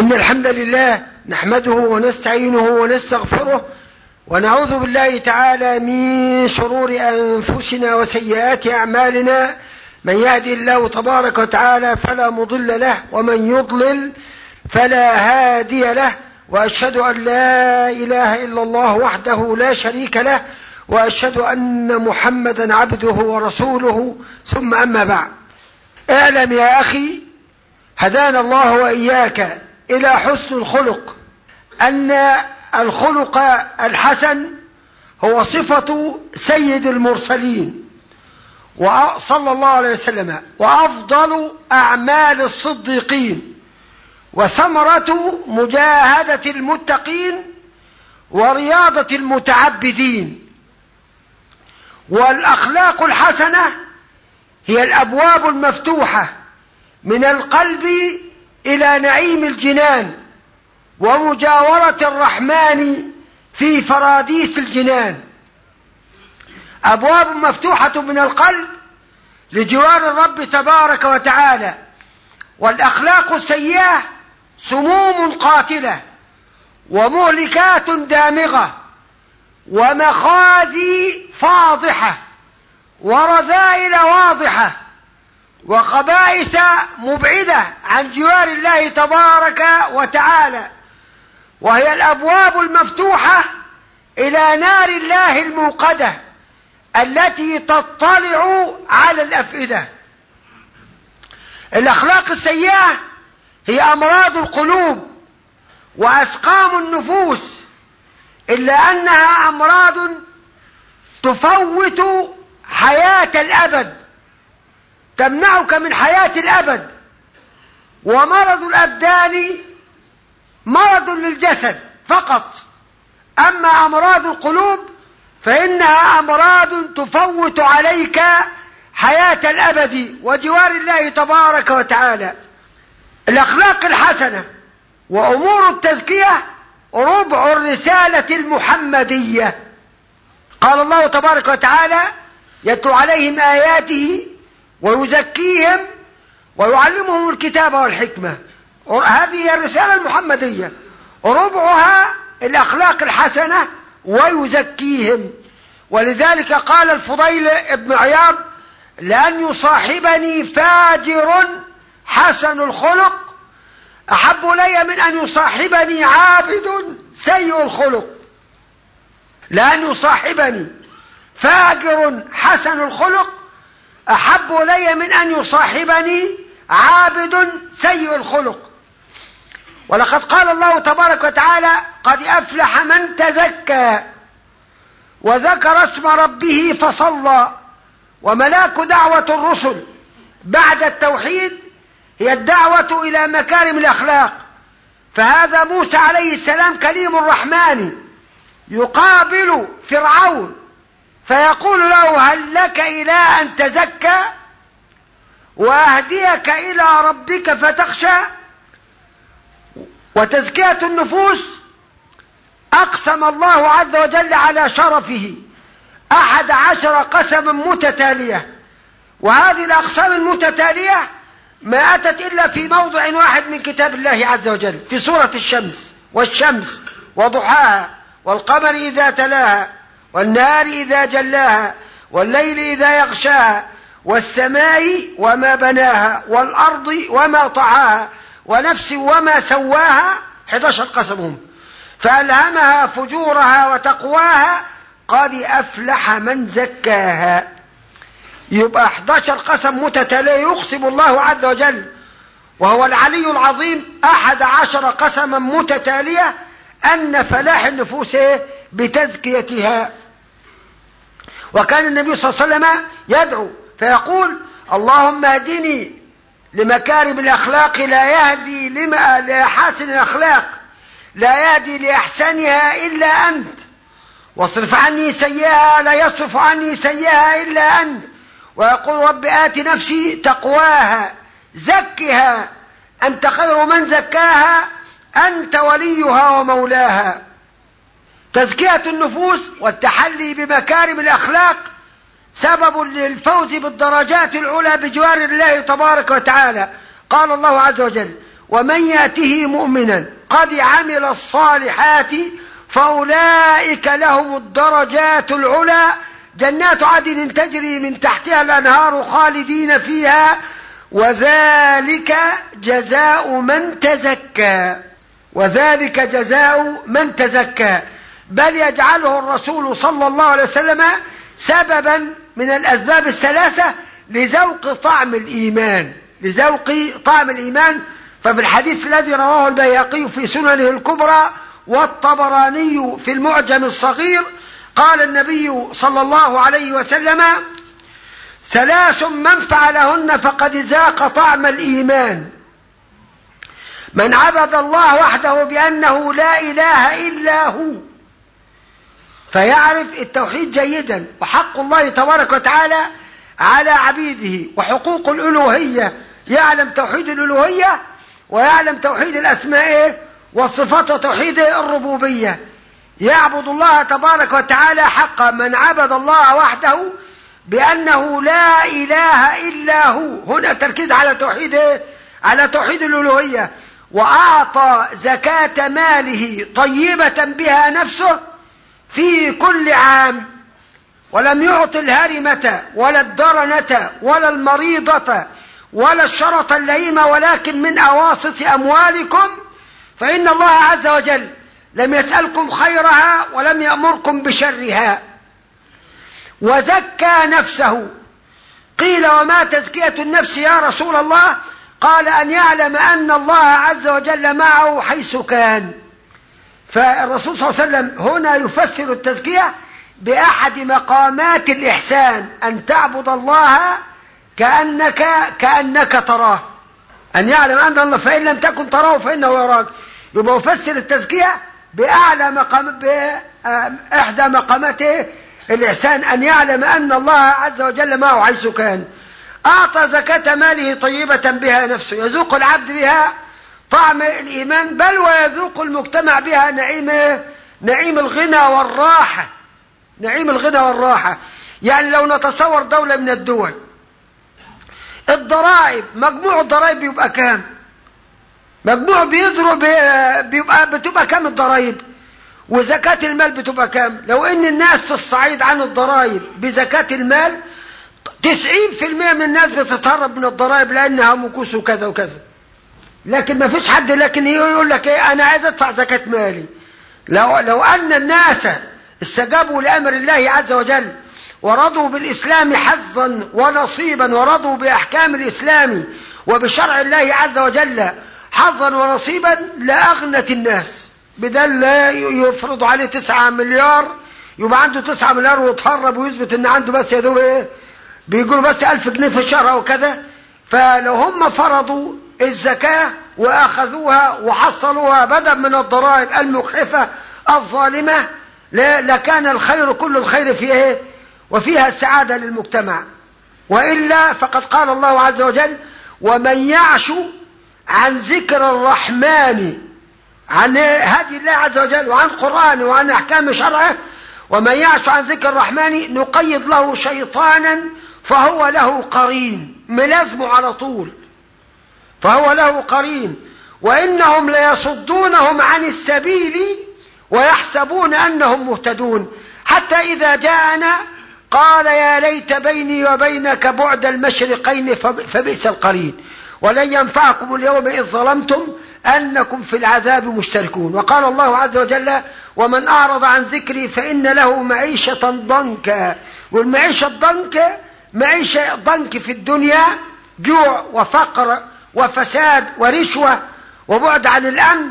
إن الحمد لله نحمده ونستعينه ونستغفره ونعوذ بالله تعالى من شرور أنفسنا وسيئات أعمالنا من يهدي الله تبارك وتعالى فلا مضل له ومن يضلل فلا هادي له وأشهد أن لا إله إلا الله وحده لا شريك له وأشهد أن محمدا عبده ورسوله ثم أما بعد اعلم يا أخي هدانا الله وإياك إلى حسن الخلق أن الخلق الحسن هو صفة سيد المرسلين وصلى الله عليه وسلم وأفضل أعمال الصديقين وثمرة مجاهدة المتقين ورياضة المتعبدين والأخلاق الحسنة هي الأبواب المفتوحة من القلب إلى نعيم الجنان ومجاورة الرحمن في فراديس الجنان أبواب مفتوحة من القلب لجوار الرب تبارك وتعالى والأخلاق السيئة سموم قاتلة ومهلكات دامغة ومخازي فاضحة ورذائل واضحة وخبائث مبعدة عن جوار الله تبارك وتعالى وهي الأبواب المفتوحة إلى نار الله الموقدة التي تطلع على الأفئدة الأخلاق السيئة هي أمراض القلوب وأسقام النفوس إلا أنها أمراض تفوت حياة الأبد تمنعك من حياة الأبد ومرض الأبدان مرض للجسد فقط أما أمراض القلوب فإنها أمراض تفوت عليك حياة الأبد وجوار الله تبارك وتعالى الأخلاق الحسنة وأمور التزكية ربع الرسالة المحمدية قال الله تبارك وتعالى يتلو عليهم آياته ويزكيهم ويعلمهم الكتاب والحكمة هذه هي الرسالة المحمدية ربعها الأخلاق الحسنة ويزكيهم ولذلك قال الفضيل ابن عياض لأن يصاحبني فاجر حسن الخلق أحب لي من أن يصاحبني عابد سيء الخلق لأن يصاحبني فاجر حسن الخلق أحب لي من أن يصاحبني عابد سيء الخلق ولقد قال الله تبارك وتعالى قد أفلح من تزكى وذكر اسم ربه فصلى وملاك دعوة الرسل بعد التوحيد هي الدعوة إلى مكارم الأخلاق فهذا موسى عليه السلام كليم الرحمن يقابل فرعون فيقول له هل لك إلى أن تزكى وأهديك إلى ربك فتخشى وتزكية النفوس أقسم الله عز وجل على شرفه أحد عشر قسما متتالية وهذه الأقسام المتتالية ما أتت إلا في موضع واحد من كتاب الله عز وجل في سورة الشمس والشمس وضحاها والقمر إذا تلاها والنار إذا جلاها والليل إذا يغشاها والسماء وما بناها والأرض وما طعاها ونفس وما سواها 11 قسمهم فألهمها فجورها وتقواها قد أفلح من زكاها يبقى 11 قسم متتالية يقسم الله عز وجل وهو العلي العظيم أحد عشر قسما متتالية أن فلاح النفوس بتزكيتها وكان النبي صلى الله عليه وسلم يدعو فيقول اللهم اهدني لمكارم الأخلاق لا يهدي لما لحاسن الأخلاق لا يهدي لأحسنها إلا أنت واصرف عني سيئها لا يصرف عني سيئها إلا أنت ويقول رب آت نفسي تقواها زكها أنت خير من زكاها أنت وليها ومولاها تزكية النفوس والتحلي بمكارم الأخلاق سبب للفوز بالدرجات العلى بجوار الله تبارك وتعالى قال الله عز وجل ومن ياته مؤمنا قد عمل الصالحات فأولئك لهم الدرجات العلى جنات عدن تجري من تحتها الأنهار خالدين فيها وذلك جزاء من تزكى وذلك جزاء من تزكى بل يجعله الرسول صلى الله عليه وسلم سببا من الأسباب الثلاثة لذوق طعم الإيمان لذوق طعم الإيمان ففي الحديث الذي رواه البيهقي في سننه الكبرى والطبراني في المعجم الصغير قال النبي صلى الله عليه وسلم ثلاث من فعلهن فقد ذاق طعم الإيمان من عبد الله وحده بأنه لا إله إلا هو فيعرف التوحيد جيدا وحق الله تبارك وتعالى على عبيده وحقوق الألوهية يعلم توحيد الألوهية ويعلم توحيد الأسماء والصفات وتوحيد الربوبية يعبد الله تبارك وتعالى حقا من عبد الله وحده بأنه لا إله إلا هو هنا تركيز على توحيد على توحيد الألوهية وأعطى زكاة ماله طيبة بها نفسه في كل عام ولم يعط الهرمة ولا الدرنة ولا المريضة ولا الشرط اللئيمة ولكن من أواسط أموالكم فإن الله عز وجل لم يسألكم خيرها ولم يأمركم بشرها وزكى نفسه قيل وما تزكية النفس يا رسول الله قال أن يعلم أن الله عز وجل معه حيث كان فالرسول صلى الله عليه وسلم هنا يفسر التزكية بأحد مقامات الإحسان أن تعبد الله كأنك كأنك تراه أن يعلم أن الله فإن لم تكن تراه فإنه يراك يبقى يفسر التزكية بأعلى مقام بإحدى مقاماته الإحسان أن يعلم أن الله عز وجل معه حيث كان أعطى زكاة ماله طيبة بها نفسه يذوق العبد بها طعم الإيمان بل ويذوق المجتمع بها نعيم نعيم الغنى والراحة نعيم الغنى والراحة يعني لو نتصور دولة من الدول الضرائب مجموع الضرائب بيبقى كام مجموع بيضرب بيبقى بتبقى كام الضرائب وزكاة المال بتبقى كام لو ان الناس في الصعيد عن الضرائب بزكاة المال تسعين في المية من الناس بتتهرب من الضرائب لانها مكوس وكذا وكذا لكن ما فيش حد لكن يقول لك ايه انا عايز ادفع زكاة مالي لو, لو ان الناس استجابوا لامر الله عز وجل ورضوا بالاسلام حظا ونصيبا ورضوا باحكام الاسلام وبشرع الله عز وجل حظا ونصيبا لاغنت الناس بدل لا يفرض عليه تسعة مليار يبقى عنده تسعة مليار ويتهرب ويثبت ان عنده بس يا دوب ايه بيقولوا بس ألف جنيه في الشهر او كذا فلو هم فرضوا الزكاة واخذوها وحصلوها بدل من الضرائب المخحفة الظالمة لكان الخير كل الخير في ايه وفيها السعادة للمجتمع وإلا فقد قال الله عز وجل ومن يعش عن ذكر الرحمن عن هدي الله عز وجل وعن قرآنه وعن أحكام شرعه ومن يعش عن ذكر الرحمن نقيد له شيطانا فهو له قرين ملازمه على طول فهو له قرين وإنهم ليصدونهم عن السبيل ويحسبون أنهم مهتدون حتى إذا جاءنا قال يا ليت بيني وبينك بعد المشرقين فبئس القرين ولن ينفعكم اليوم إذ ظلمتم أنكم في العذاب مشتركون وقال الله عز وجل ومن أعرض عن ذكري فإن له معيشة ضنكا والمعيشة الضنك معيشة ضنك في الدنيا جوع وفقر وفساد ورشوة وبعد عن الأمن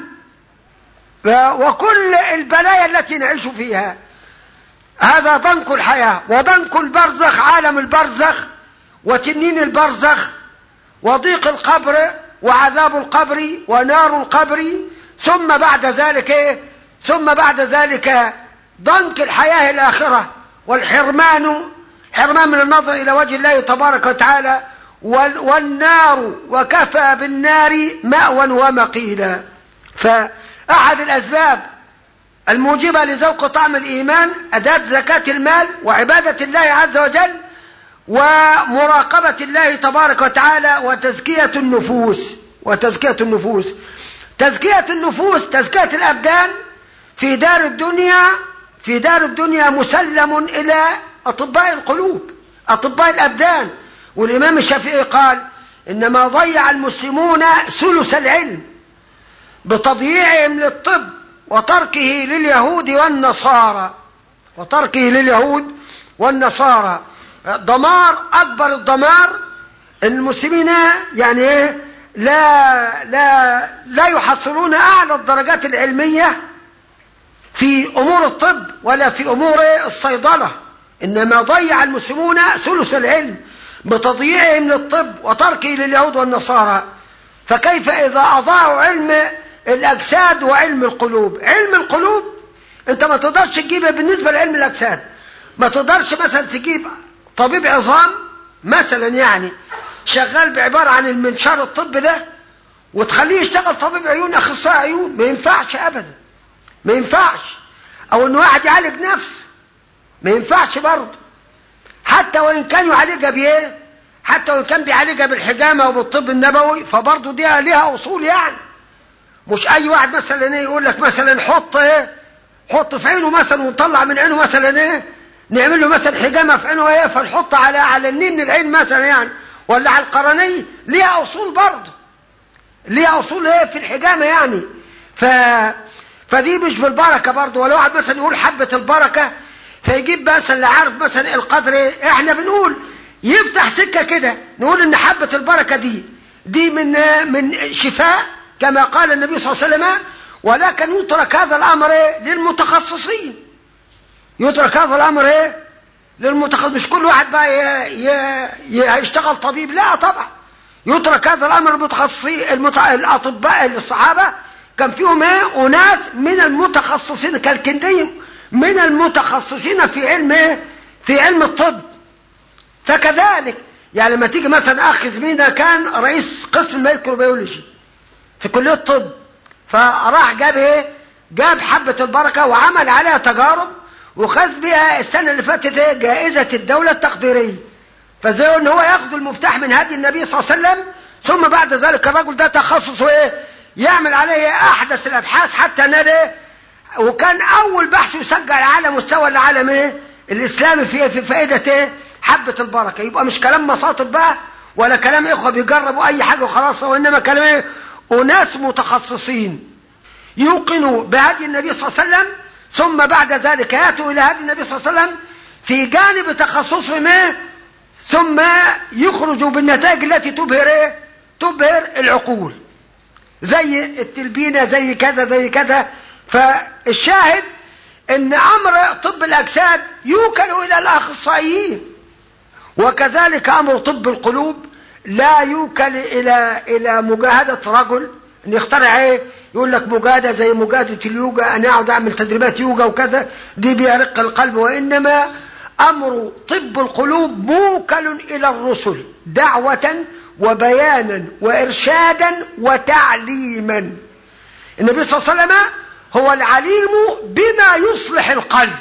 وكل البلايا التي نعيش فيها هذا ضنك الحياة وضنك البرزخ عالم البرزخ وتنين البرزخ وضيق القبر وعذاب القبر ونار القبر ثم بعد ذلك ايه ثم بعد ذلك ضنك الحياة الآخرة والحرمان حرمان من النظر إلى وجه الله تبارك وتعالى والنار وكفى بالنار مأوى ومقيلا فأحد الأسباب الموجبة لذوق طعم الإيمان أداة زكاة المال وعبادة الله عز وجل ومراقبة الله تبارك وتعالى وتزكية النفوس وتزكية النفوس تزكية النفوس تزكية الأبدان في دار الدنيا في دار الدنيا مسلم إلى أطباء القلوب أطباء الأبدان والإمام الشافعي قال إنما ضيع المسلمون ثلث العلم بتضييعهم للطب وتركه لليهود والنصارى وتركه لليهود والنصارى دمار أكبر الدمار المسلمين يعني ايه لا لا لا يحصلون أعلى الدرجات العلمية في أمور الطب ولا في أمور الصيدلة إنما ضيع المسلمون ثلث العلم بتضييعهم للطب وتركه لليهود والنصارى فكيف إذا أضاعوا علم الأجساد وعلم القلوب علم القلوب أنت ما تقدرش تجيبه بالنسبة لعلم الأجساد ما تقدرش مثلا تجيب طبيب عظام مثلا يعني شغال بعبارة عن المنشار الطب ده وتخليه يشتغل طبيب عيون أخصائي عيون ما ينفعش أبدا ما ينفعش أو إن واحد يعالج نفسه ما ينفعش برضه حتى وإن كان يعالجها بإيه حتى وإن كان بيعالجها بالحجامة وبالطب النبوي فبرضه دي ليها أصول يعني مش أي واحد مثلا إيه يقول لك مثلا حط إيه حط في عينه مثلا ونطلع من عينه مثلا إيه نعمل له مثلا حجامة في عينه إيه فنحط على على النين العين مثلا يعني ولا على القرنية ليها أصول برضه ليها أصول إيه في الحجامة يعني ف فدي مش بالبركة برضه ولا واحد مثلا يقول حبة البركة فيجيب مثلا اللي عارف مثلا القدر ايه احنا بنقول يفتح سكة كده نقول ان حبة البركة دي دي من من شفاء كما قال النبي صلى الله عليه وسلم ولكن يترك هذا الامر ايه للمتخصصين يترك هذا الامر ايه للمتخصص مش كل واحد بقى ي... ي... يشتغل طبيب لا طبعا يترك هذا الامر للمتخصصين المت... الاطباء الصحابه كان فيهم ايه اناس من المتخصصين كالكندي من المتخصصين في علم ايه في علم الطب فكذلك يعني لما تيجي مثلا اخ زميلنا كان رئيس قسم الميكروبيولوجي في كليه الطب فراح جاب ايه جاب حبه البركه وعمل عليها تجارب وخذ بها السنه اللي فاتت ايه جائزه الدوله التقديريه فزي ان هو ياخذ المفتاح من هدي النبي صلى الله عليه وسلم ثم بعد ذلك الرجل ده تخصصه ايه يعمل عليه احدث الابحاث حتى نال ايه وكان اول بحث يسجل على مستوى العالم ايه الاسلامي في في فائده ايه حبه البركه يبقى مش كلام مصاطب بقى ولا كلام اخوه بيجربوا اي حاجه وخلاص وانما كلام ايه اناس متخصصين يوقنوا بهدي النبي صلى الله عليه وسلم ثم بعد ذلك ياتوا الى هدي النبي صلى الله عليه وسلم في جانب تخصصهم ايه ثم يخرجوا بالنتائج التي تبهر ايه تبهر العقول زي التلبينه زي كذا زي كذا فالشاهد ان امر طب الاجساد يوكل الى الاخصائيين وكذلك امر طب القلوب لا يوكل الى الى مجاهده رجل ان يخترع ايه يقول لك مجاهده زي مجاهده اليوجا انا اقعد اعمل تدريبات يوجا وكذا دي بيرق القلب وانما امر طب القلوب موكل الى الرسل دعوه وبيانا وارشادا وتعليما النبي صلى الله عليه وسلم هو العليم بما يصلح القلب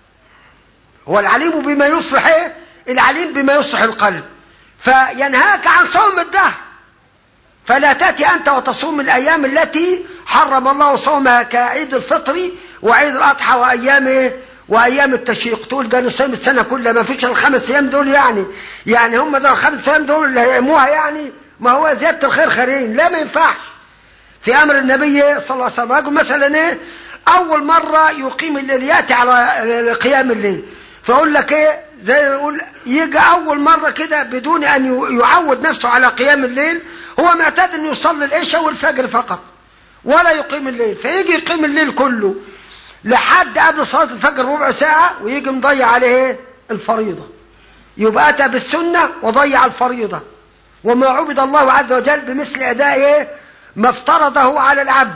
هو العليم بما يصلح ايه العليم بما يصلح القلب فينهاك عن صوم الدهر فلا تأتي أنت وتصوم الأيام التي حرم الله صومها كعيد الفطر وعيد الأضحى وأيام وأيام التشريق تقول ده نصوم السنة كلها ما فيش الخمس أيام دول يعني يعني هم ده الخمس أيام دول اللي هيقيموها يعني ما هو زيادة الخير خيرين لا ما ينفعش في امر النبي صلى الله عليه وسلم رجل مثلا ايه اول مرة يقيم الليل ياتي على قيام الليل فاقول لك ايه زي ما يقول يجي اول مرة كده بدون ان يعود نفسه على قيام الليل هو معتاد انه يصلي العشاء والفجر فقط ولا يقيم الليل فيجي يقيم الليل كله لحد قبل صلاة الفجر ربع ساعة ويجي مضيع عليه الفريضة يبقى أتى بالسنة وضيع الفريضة وما عبد الله عز وجل بمثل أداء ما افترضه على العبد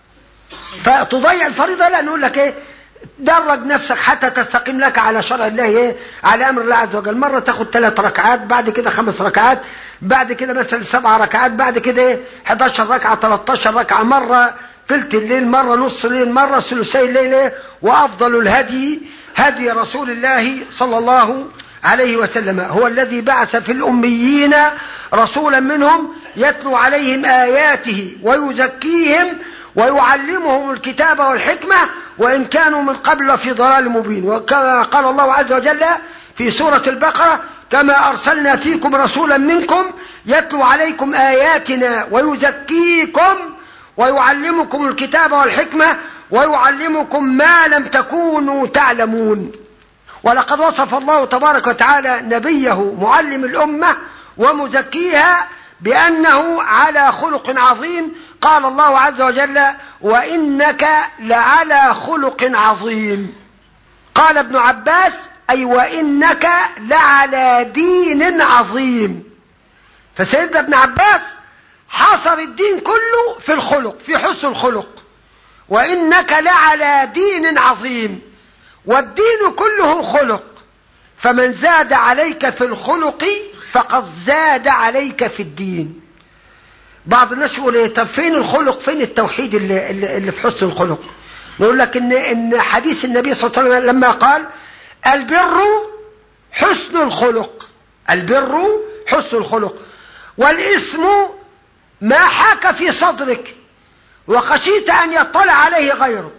فتضيع الفريضة لا نقول لك ايه درج نفسك حتى تستقيم لك على شرع الله ايه على امر الله عز وجل مرة تاخد ثلاث ركعات بعد كده خمس ركعات بعد كده مثلا سبع ركعات بعد كده ايه 11 ركعة 13 ركعة مرة ثلث الليل مرة نص الليل مرة ثلثي الليل ايه وافضل الهدي هدي رسول الله صلى الله عليه وسلم هو الذي بعث في الأميين رسولا منهم يتلو عليهم آياته ويزكيهم ويعلمهم الكتاب والحكمة وإن كانوا من قبل في ضلال مبين وكما قال الله عز وجل في سورة البقرة كما أرسلنا فيكم رسولا منكم يتلو عليكم آياتنا ويزكيكم ويعلمكم الكتاب والحكمة ويعلمكم ما لم تكونوا تعلمون ولقد وصف الله تبارك وتعالى نبيه معلم الأمة ومزكيها بأنه على خلق عظيم قال الله عز وجل وإنك لعلى خلق عظيم قال ابن عباس أي وإنك لعلى دين عظيم فسيدنا ابن عباس حصر الدين كله في الخلق في حسن الخلق وإنك لعلى دين عظيم والدين كله خلق فمن زاد عليك في الخلق فقد زاد عليك في الدين بعض الناس يقول ايه طب فين الخلق فين التوحيد اللي, اللي, اللي في حسن الخلق نقول لك ان ان حديث النبي صلى الله عليه وسلم لما قال البر حسن الخلق البر حسن الخلق والاسم ما حاك في صدرك وخشيت ان يطلع عليه غيرك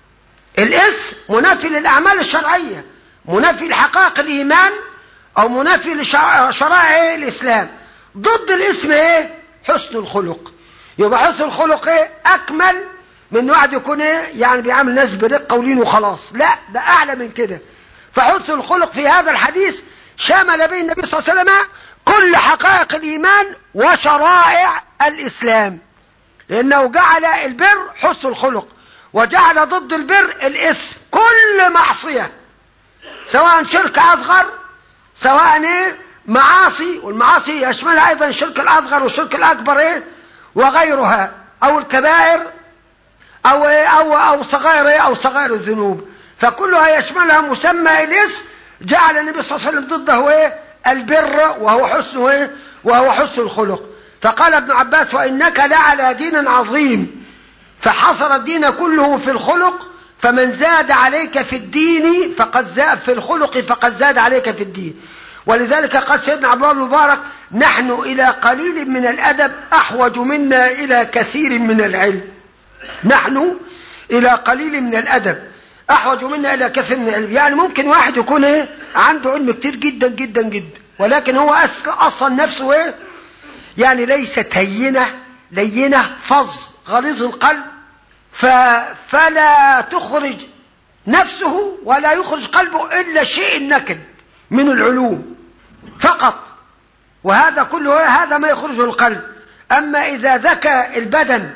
الاسم منافي للاعمال الشرعيه منافي لحقائق الايمان او منافي لشرائع الاسلام ضد الاسم ايه حسن الخلق يبقى حسن الخلق ايه اكمل من واحد يكون ايه يعني بيعامل الناس برقه ولين وخلاص لا ده اعلى من كده فحسن الخلق في هذا الحديث شمل به النبي صلى الله عليه وسلم كل حقائق الايمان وشرائع الاسلام لانه جعل البر حسن الخلق وجعل ضد البر الاسم كل معصيه سواء شرك اصغر سواء ايه معاصي والمعاصي يشملها ايضا الشرك الاصغر والشرك الاكبر ايه وغيرها او الكبائر او ايه او او صغائر ايه او صغائر الذنوب فكلها يشملها مسمى الاسم جعل النبي صلى الله عليه وسلم ضده ايه البر وهو حسن ايه وهو حسن الخلق فقال ابن عباس وانك لعلى دين عظيم فحصر الدين كله في الخلق فمن زاد عليك في الدين فقد زاد في الخلق فقد زاد عليك في الدين ولذلك قال سيدنا عبد الله المبارك نحن إلى قليل من الأدب أحوج منا إلى كثير من العلم نحن إلى قليل من الأدب أحوج منا إلى كثير من العلم يعني ممكن واحد يكون إيه عنده علم كتير جدا جدا جدا ولكن هو أصلا نفسه إيه يعني ليست هينة لينة فظ غليظ القلب ف... فلا تخرج نفسه ولا يخرج قلبه إلا شيء نكد من العلوم فقط وهذا كله هذا ما يخرجه القلب أما إذا ذكى البدن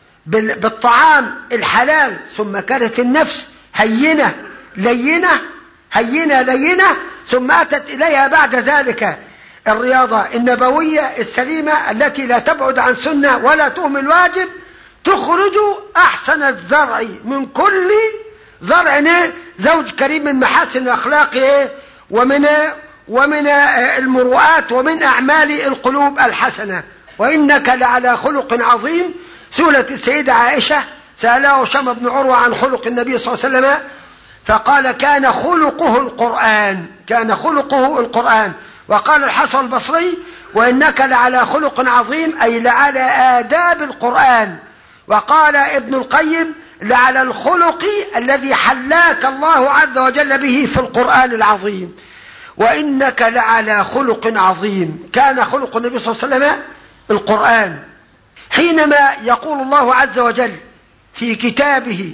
بالطعام الحلال ثم كانت النفس هينة لينة هينة لينة ثم أتت إليها بعد ذلك الرياضة النبوية السليمة التي لا تبعد عن سنة ولا تهمل واجب تخرج أحسن الزرع من كل زرع زوج كريم من محاسن أخلاقه ومن ومن المروءات ومن أعمال القلوب الحسنة وإنك لعلى خلق عظيم سولة السيدة عائشة سأله شم بن عروة عن خلق النبي صلى الله عليه وسلم فقال كان خلقه القرآن كان خلقه القرآن وقال الحسن البصري وإنك لعلى خلق عظيم أي لعلى آداب القرآن وقال ابن القيم لعلى الخلق الذي حلاك الله عز وجل به في القرآن العظيم وإنك لعلى خلق عظيم كان خلق النبي صلى الله عليه وسلم القرآن حينما يقول الله عز وجل في كتابه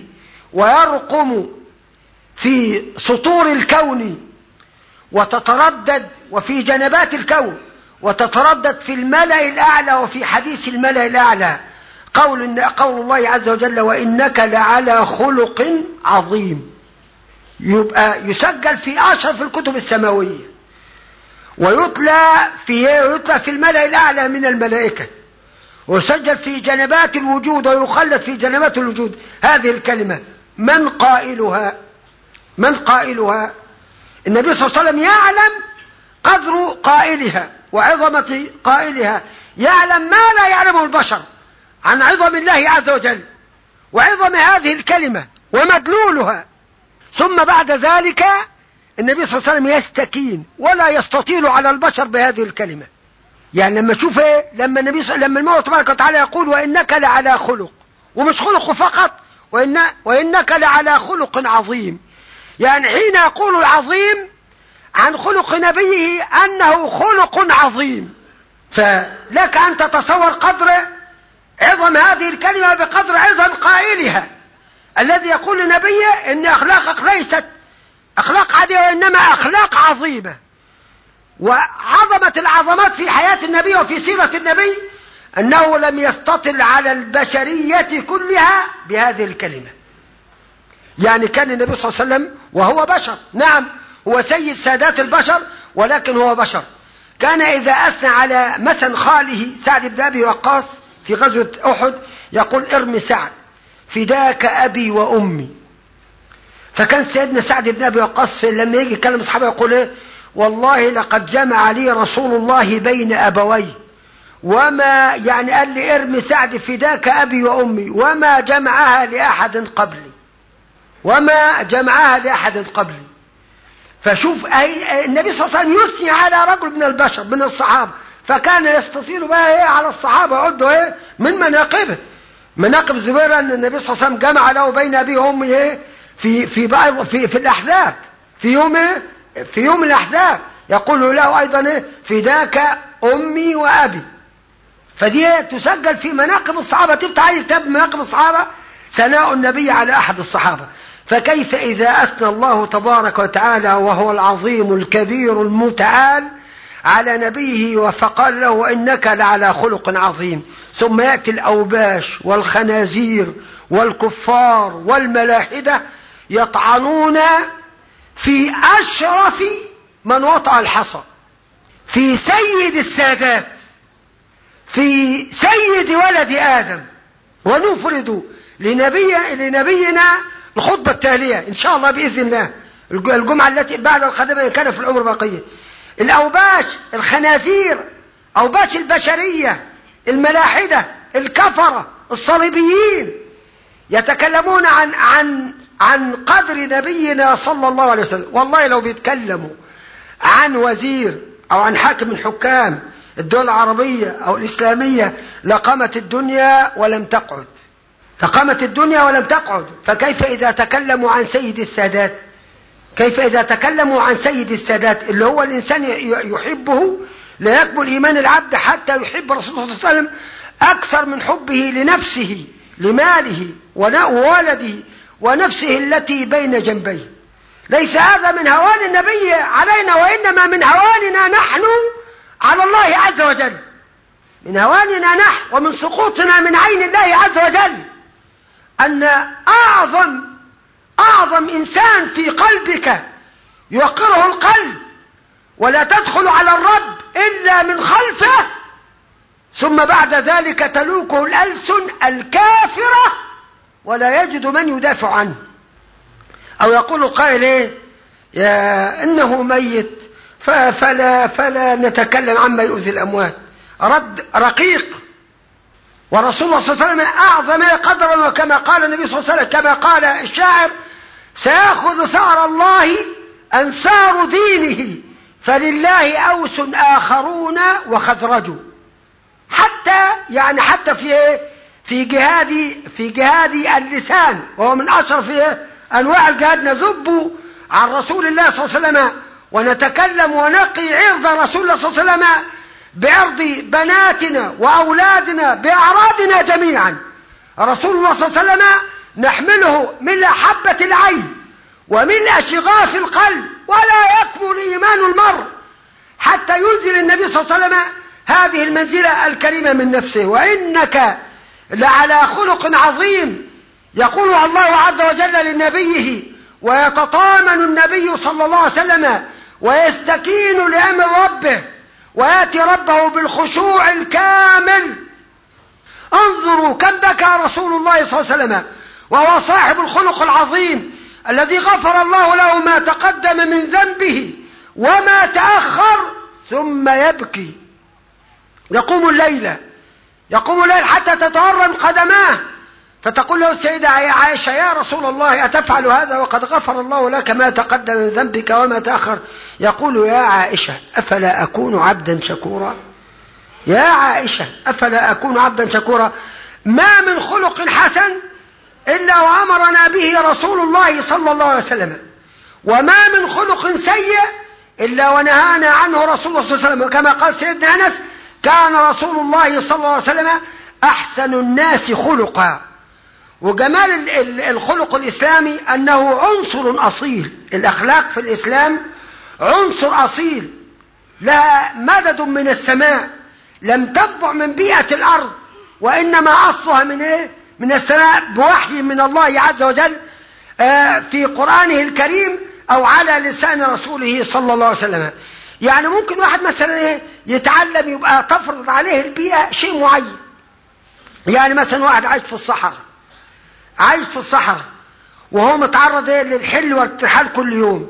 ويرقم في سطور الكون وتتردد وفي جنبات الكون وتتردد في الملأ الأعلى وفي حديث الملأ الأعلى قول, قول الله عز وجل وإنك لعلى خلق عظيم يبقى يسجل في أشرف الكتب السماوية ويتلى في يتلى في الملأ الأعلى من الملائكة ويسجل في جنبات الوجود ويخلد في جنبات الوجود هذه الكلمة من قائلها من قائلها النبي صلى الله عليه وسلم يعلم قدر قائلها وعظمة قائلها يعلم ما لا يعلمه البشر عن عظم الله عز وجل وعظم هذه الكلمة ومدلولها ثم بعد ذلك النبي صلى الله عليه وسلم يستكين ولا يستطيل على البشر بهذه الكلمة يعني لما تشوف ايه لما النبي صلى لما المولى تبارك وتعالى يقول وانك لعلى خلق ومش خلق فقط وإن وانك لعلى خلق عظيم يعني حين يقول العظيم عن خلق نبيه انه خلق عظيم فلك ان تتصور قدر عظم هذه الكلمة بقدر عظم قائلها الذي يقول لنبيه ان اخلاقك ليست اخلاق عادية وانما اخلاق عظيمة وعظمة العظمات في حياة النبي وفي سيرة النبي أنه لم يستطل على البشرية كلها بهذه الكلمة يعني كان النبي صلى الله عليه وسلم وهو بشر نعم هو سيد سادات البشر ولكن هو بشر كان إذا أثنى على مثلا خاله سعد بن أبي وقاص في غزوة أحد يقول ارمي سعد فداك أبي وأمي فكان سيدنا سعد بن أبي وقاص لما يجي يكلم أصحابه يقول إيه والله لقد جمع لي رسول الله بين أبوي وما يعني قال لي ارمي سعد فداك أبي وأمي وما جمعها لأحد قبلي وما جمعها لأحد قبلي فشوف أي النبي صلى الله عليه وسلم يثني على رجل من البشر من الصحابة فكان يستطيل بقى ايه على الصحابة عدوا ايه من مناقبه مناقب الزبير ان النبي صلى الله عليه وسلم جمع له بين ابيه وامه ايه في في بقى في في الاحزاب في يوم ايه في يوم الاحزاب يقول له ايضا ايه فداك امي وابي فدي تسجل في مناقب الصحابة تفتح اي كتاب مناقب الصحابة ثناء النبي على احد الصحابة فكيف اذا اثنى الله تبارك وتعالى وهو العظيم الكبير المتعال على نبيه فقال له انك لعلى خلق عظيم ثم ياتي الاوباش والخنازير والكفار والملاحده يطعنون في اشرف من وطأ الحصى في سيد السادات في سيد ولد ادم ونفرد لنبي لنبينا الخطبه التاليه ان شاء الله باذن الله الجمعه التي بعد الخدمه ان كان في العمر بقيه الأوباش الخنازير أوباش البشرية الملاحدة الكفرة الصليبيين يتكلمون عن عن عن قدر نبينا صلى الله عليه وسلم والله لو بيتكلموا عن وزير أو عن حاكم من حكام الدول العربية أو الإسلامية لقامت الدنيا ولم تقعد فقامت الدنيا ولم تقعد فكيف إذا تكلموا عن سيد السادات كيف إذا تكلموا عن سيد السادات اللي هو الإنسان يحبه لا يكمل إيمان العبد حتى يحب رسول الله صلى الله عليه وسلم أكثر من حبه لنفسه لماله وولده ونفسه التي بين جنبيه ليس هذا من هوان النبي علينا وإنما من هواننا نحن على الله عز وجل من هواننا نحن ومن سقوطنا من عين الله عز وجل أن أعظم أعظم إنسان في قلبك يوقره القلب ولا تدخل على الرب إلا من خلفه ثم بعد ذلك تلوكه الألسن الكافرة ولا يجد من يدافع عنه أو يقول القائل إيه يا إنه ميت فلا, فلا نتكلم عما يؤذي الأموات رد رقيق ورسول الله صلى الله عليه وسلم أعظم قدرا وكما قال النبي صلى الله عليه وسلم كما قال الشاعر سيأخذ ثأر الله أنصار دينه فلله أوس آخرون وخزرج حتى يعني حتى في في جهاد في جهاد اللسان وهو من أشرف أنواع الجهاد نذب عن رسول الله صلى الله عليه وسلم ونتكلم ونقي عرض رسول الله صلى الله عليه وسلم بعرض بناتنا وأولادنا بأعراضنا جميعا رسول الله صلى الله عليه وسلم نحمله من حبة العين ومن شغاف القلب ولا يكمل إيمان المرء حتى ينزل النبي صلى الله عليه وسلم هذه المنزلة الكريمة من نفسه وإنك لعلى خلق عظيم يقول الله عز وجل لنبيه ويتطامن النبي صلى الله عليه وسلم ويستكين لأمر ربه ويأتي ربه بالخشوع الكامل انظروا كم بكى رسول الله صلى الله عليه وسلم وهو صاحب الخلق العظيم الذي غفر الله له ما تقدم من ذنبه وما تأخر ثم يبكي يقوم الليل يقوم الليل حتى تتورم قدماه فتقول له السيدة عائشة يا رسول الله أتفعل هذا وقد غفر الله لك ما تقدم من ذنبك وما تأخر يقول يا عائشة أفلا أكون عبدا شكورا يا عائشة أفلا أكون عبدا شكورا ما من خلق حسن إلا وأمرنا به رسول الله صلى الله عليه وسلم وما من خلق سيء إلا ونهانا عنه رسول الله صلى الله عليه وسلم كما قال سيدنا أنس كان رسول الله صلى الله عليه وسلم أحسن الناس خلقا وجمال الخلق الإسلامي أنه عنصر أصيل الأخلاق في الإسلام عنصر أصيل لها مدد من السماء لم تنبع من بيئة الأرض وإنما أصلها من إيه؟ من السماء بوحي من الله عز وجل آه في قرآنه الكريم أو على لسان رسوله صلى الله عليه وسلم يعني ممكن واحد مثلا إيه يتعلم يبقى تفرض عليه البيئة شيء معين يعني مثلا واحد عايش في الصحراء عايش في الصحراء وهو متعرض إيه للحل والارتحال كل يوم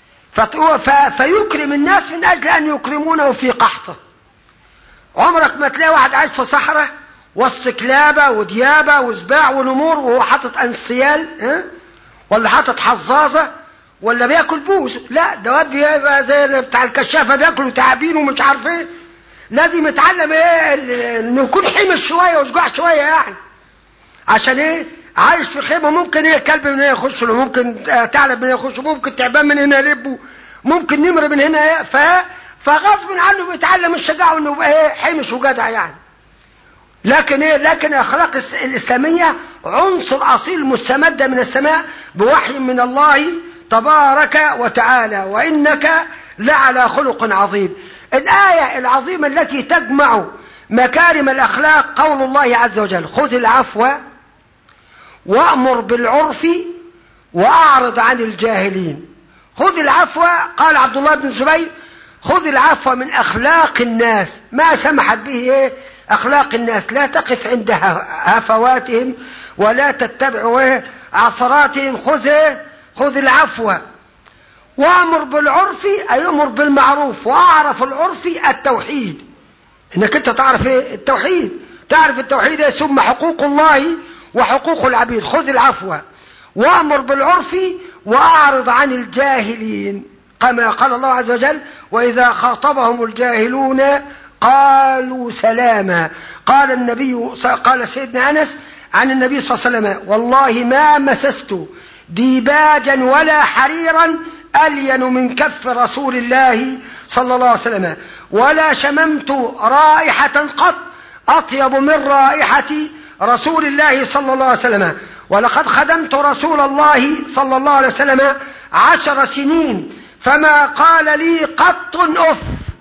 فيكرم الناس من أجل أن يكرمونه في قحطه عمرك ما تلاقي واحد عايش في صحراء وسط كلابة وديابة وسباع ونمور وهو حاطط انسيال ها ولا حاطط حظاظة ولا بياكل بوز لا ده بيبقى زي بتاع الكشافة بياكلوا تعابين ومش عارف ايه لازم يتعلم ايه انه يكون حمش شوية وشجاع شوية يعني عشان ايه عايش في خيمة ممكن ايه كلب من هنا يخش له ممكن ثعلب من هنا يخش ممكن تعبان من هنا يلبه ممكن نمر من هنا ايه ف فغصب عنه بيتعلم الشجاعة وانه يبقى ايه حمش وجدع يعني لكن ايه لكن الاخلاق الاسلامية عنصر اصيل مستمدة من السماء بوحي من الله تبارك وتعالى وانك لعلى خلق عظيم الاية العظيمة التي تجمع مكارم الاخلاق قول الله عز وجل خذ العفو وامر بالعرف واعرض عن الجاهلين خذ العفو قال عبد الله بن زبير خذ العفو من أخلاق الناس ما سمحت به إيه أخلاق الناس لا تقف عند هفواتهم ولا تتبع إيه عصراتهم خذ إيه خذ العفو وأمر بالعرف أي أمر بالمعروف وأعرف العرف التوحيد إنك أنت تعرف إيه التوحيد تعرف التوحيد ثم حقوق الله وحقوق العبيد خذ العفو وأمر بالعرف وأعرض عن الجاهلين كما قال الله عز وجل وإذا خاطبهم الجاهلون قالوا سلاما قال النبي قال سيدنا أنس عن النبي صلى الله عليه وسلم والله ما مسست ديباجا ولا حريرا ألين من كف رسول الله صلى الله عليه وسلم ولا شممت رائحة قط أطيب من رائحة رسول الله صلى الله عليه وسلم ولقد خدمت رسول الله صلى الله عليه وسلم عشر سنين فما قال لي قط أف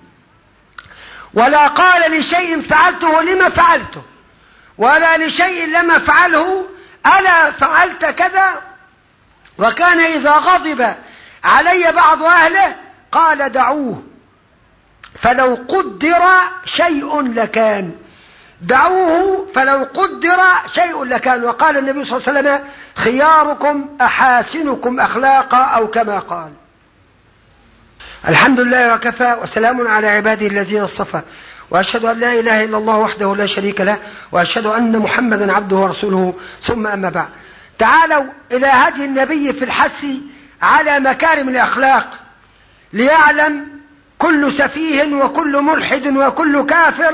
ولا قال لشيء فعلته لما فعلته ولا لشيء لم افعله ألا فعلت كذا وكان إذا غضب علي بعض أهله قال دعوه فلو قدر شيء لكان دعوه فلو قدر شيء لكان وقال النبي صلى الله عليه وسلم خياركم أحاسنكم أخلاقا أو كما قال الحمد لله وكفى وسلام على عباده الذين اصطفى وأشهد أن لا إله إلا الله وحده لا شريك له وأشهد أن محمدا عبده ورسوله ثم أما بعد تعالوا إلى هدي النبي في الحث على مكارم الأخلاق ليعلم كل سفيه وكل ملحد وكل كافر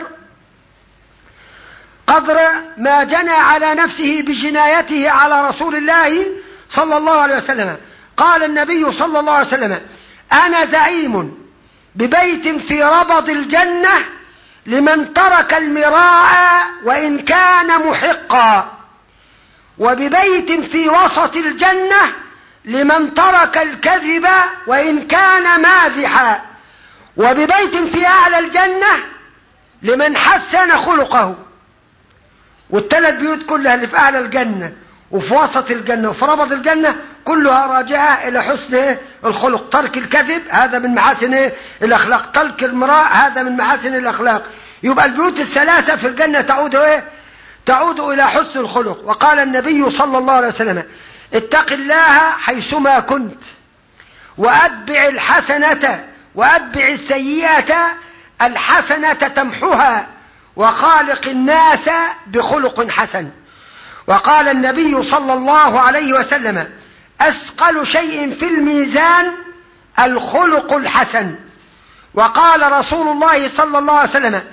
قدر ما جنى على نفسه بجنايته على رسول الله صلى الله عليه وسلم قال النبي صلى الله عليه وسلم أنا زعيم ببيت في ربض الجنة لمن ترك المراء وإن كان محقا وببيت في وسط الجنة لمن ترك الكذب وإن كان مازحا وببيت في أعلى الجنة لمن حسن خلقه والثلاث بيوت كلها اللي في أعلى الجنة وفي وسط الجنة وفي ربط الجنة كلها راجعة إلى حسن الخلق ترك الكذب هذا من محاسن الأخلاق ترك المراء هذا من محاسن الأخلاق يبقى البيوت الثلاثة في الجنة تعود إيه؟ تعود إلى حسن الخلق وقال النبي صلى الله عليه وسلم اتق الله حيثما كنت وأتبع الحسنة وأتبع السيئة الحسنة تمحها وخالق الناس بخلق حسن وقال النبي صلى الله عليه وسلم أثقل شيء في الميزان الخلق الحسن وقال رسول الله صلى الله عليه وسلم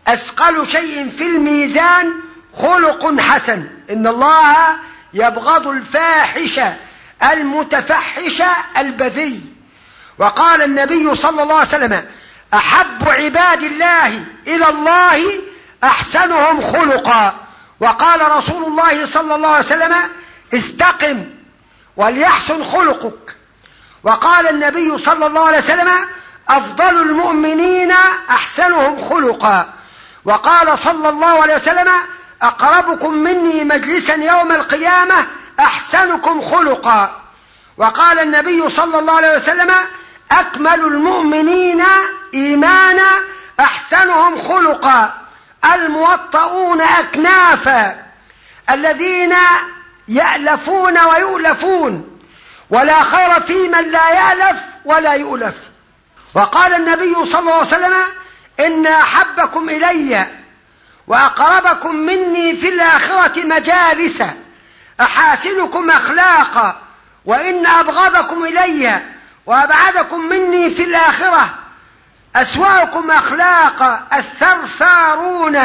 أثقل شيء في الميزان خلق حسن إن الله يبغض الفاحش المتفحش البذي وقال النبي صلى الله عليه وسلم أحب عباد الله إلى الله أحسنهم خلقا وقال رسول الله صلى الله عليه وسلم استقم وليحسن خلقك وقال النبي صلى الله عليه وسلم أفضل المؤمنين أحسنهم خلقا وقال صلى الله عليه وسلم أقربكم مني مجلسا يوم القيامة أحسنكم خلقا وقال النبي صلى الله عليه وسلم أكمل المؤمنين إيمانا أحسنهم خلقا الموطؤون أكنافا الذين يألفون ويؤلفون ولا خير في من لا يألف ولا يؤلف وقال النبي صلى الله عليه وسلم إن أحبكم إلي وأقربكم مني في الآخرة مجالس أحاسنكم أخلاقا وإن أبغضكم إلي وأبعدكم مني في الآخرة أسواكم أخلاقا الثرثارون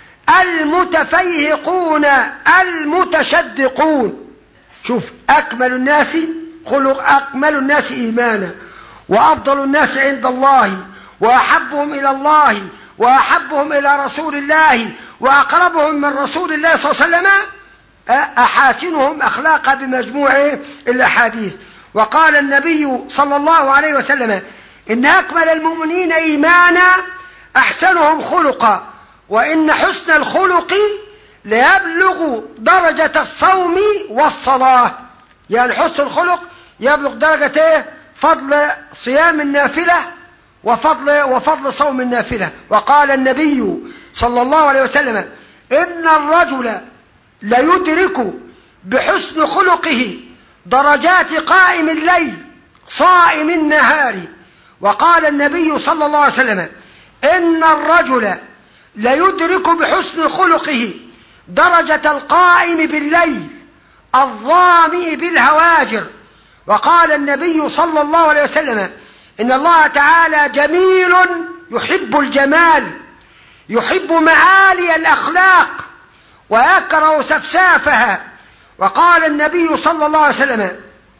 المتفيهقون المتشدقون شوف أكمل الناس خلق أكمل الناس إيمانا وأفضل الناس عند الله وأحبهم إلى الله وأحبهم إلى رسول الله وأقربهم من رسول الله صلى الله عليه وسلم أحاسنهم أخلاقا بمجموع الأحاديث وقال النبي صلى الله عليه وسلم إن أكمل المؤمنين إيمانا أحسنهم خلقا وإن حسن الخلق ليبلغ درجة الصوم والصلاة يعني حسن الخلق يبلغ درجة ايه فضل صيام النافلة وفضل, وفضل صوم النافلة وقال النبي صلى الله عليه وسلم إن الرجل ليدرك بحسن خلقه درجات قائم الليل صائم النهار وقال النبي صلى الله عليه وسلم إن الرجل ليدرك بحسن خلقه درجة القائم بالليل الظامئ بالهواجر وقال النبي صلى الله عليه وسلم إن الله تعالى جميل يحب الجمال يحب معالي الأخلاق ويكره سفسافها وقال النبي صلى الله عليه وسلم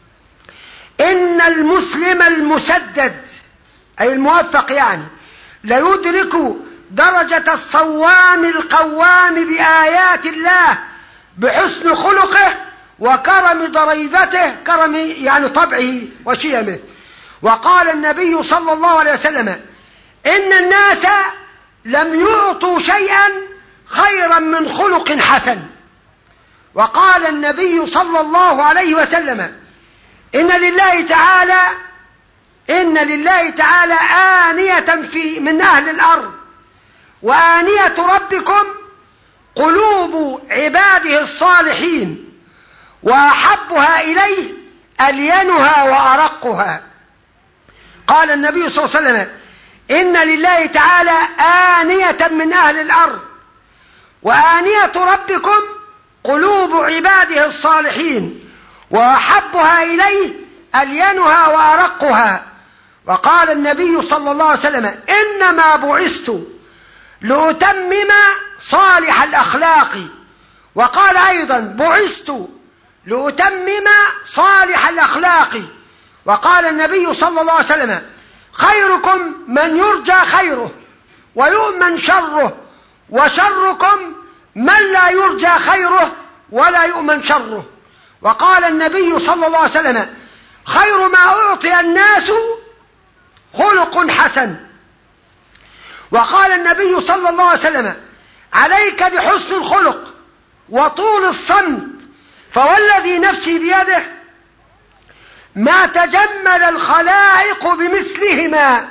إن المسلم المسدد أي الموفق يعني ليدرك درجة الصوام القوام بآيات الله بحسن خلقه وكرم ضريبته كرم يعني طبعه وشيمه وقال النبي صلى الله عليه وسلم إن الناس لم يعطوا شيئا خيرا من خلق حسن وقال النبي صلى الله عليه وسلم إن لله تعالى إن لله تعالى آنية في من أهل الأرض وآنية ربكم قلوب عباده الصالحين وأحبها إليه ألينها وأرقها قال النبي صلى الله عليه وسلم إن لله تعالى آنية من أهل الأرض وآنية ربكم قلوب عباده الصالحين وأحبها إليه ألينها وأرقها وقال النبي صلى الله عليه وسلم إنما بعثت لأتمم صالح الأخلاق وقال أيضا بعثت لأتمم صالح الأخلاق وقال النبي صلى الله عليه وسلم خيركم من يرجى خيره ويؤمن شره وشركم من لا يرجى خيره ولا يؤمن شره وقال النبي صلى الله عليه وسلم خير ما أعطي الناس خلق حسن وقال النبي صلى الله عليه وسلم عليك بحسن الخلق وطول الصمت فوالذي نفسي بيده ما تجمل الخلائق بمثلهما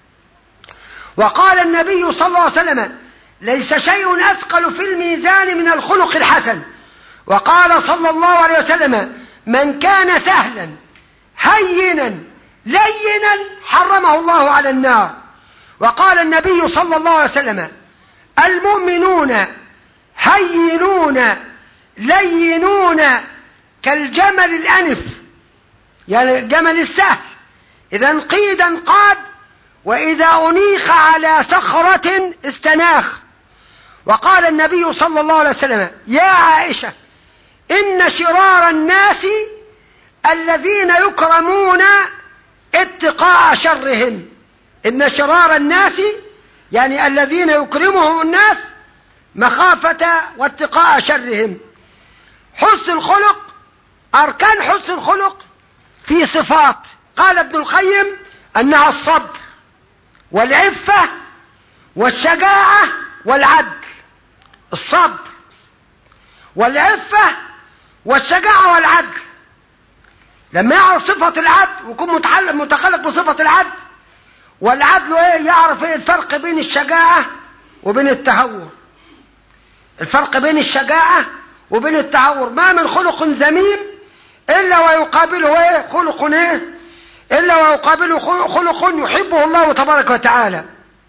وقال النبي صلى الله عليه وسلم ليس شيء أثقل في الميزان من الخلق الحسن وقال صلى الله عليه وسلم من كان سهلا هينا لينا حرمه الله على النار وقال النبي صلى الله عليه وسلم المؤمنون هينون لينون كالجمل الأنف يعني الجمل السهل إذا انقيد انقاد وإذا أنيخ على صخرة استناخ وقال النبي صلى الله عليه وسلم يا عائشة إن شرار الناس الذين يكرمون اتقاء شرهم إن شرار الناس يعني الذين يكرمهم الناس مخافة واتقاء شرهم حسن الخلق أركان حسن الخلق في صفات قال ابن القيم أنها الصبر والعفة والشجاعة والعدل الصبر والعفة والشجاعة والعدل لما يعرف صفة العدل ويكون متخلق بصفة العدل والعدل ايه يعرف ايه الفرق بين الشجاعة وبين التهور الفرق بين الشجاعة وبين التهور ما من خلق ذميم الا ويقابله ايه خلق ايه الا ويقابله خلق يحبه الله تبارك وتعالى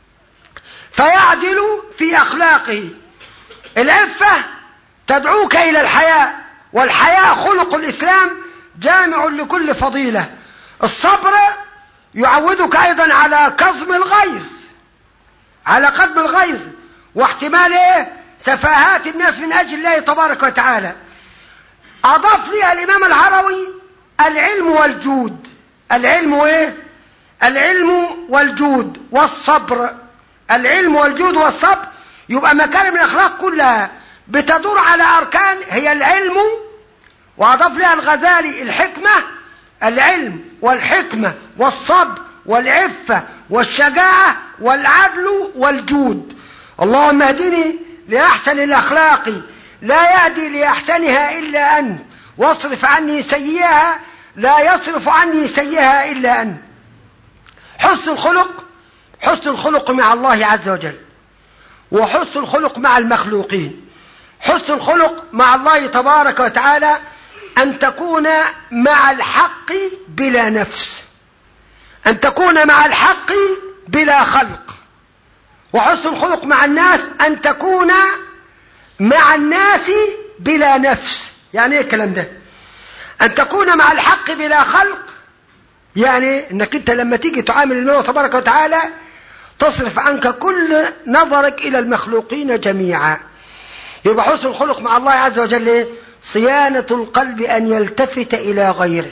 فيعدل في اخلاقه العفة تدعوك الى الحياء والحياء خلق الاسلام جامع لكل فضيلة الصبر يعودك ايضا على كظم الغيظ على قدم الغيظ واحتمال ايه سفاهات الناس من اجل الله تبارك وتعالى اضاف لي الامام الهروي العلم والجود العلم ايه العلم والجود والصبر العلم والجود والصبر يبقى مكارم الاخلاق كلها بتدور على اركان هي العلم واضاف لها الغزالي الحكمة العلم والحكمة والصبر والعفة والشجاعة والعدل والجود اللهم اهدني لأحسن الأخلاق لا يهدي لأحسنها إلا أنت واصرف عني سيئها لا يصرف عني سيئها إلا أنت حسن الخلق حسن الخلق مع الله عز وجل وحسن الخلق مع المخلوقين حسن الخلق مع الله تبارك وتعالى أن تكون مع الحق بلا نفس أن تكون مع الحق بلا خلق وحسن الخلق مع الناس أن تكون مع الناس بلا نفس يعني ايه الكلام ده أن تكون مع الحق بلا خلق يعني انك انت لما تيجي تعامل الله تبارك وتعالى تصرف عنك كل نظرك الى المخلوقين جميعا يبقى حسن الخلق مع الله عز وجل ايه صيانة القلب أن يلتفت إلى غيره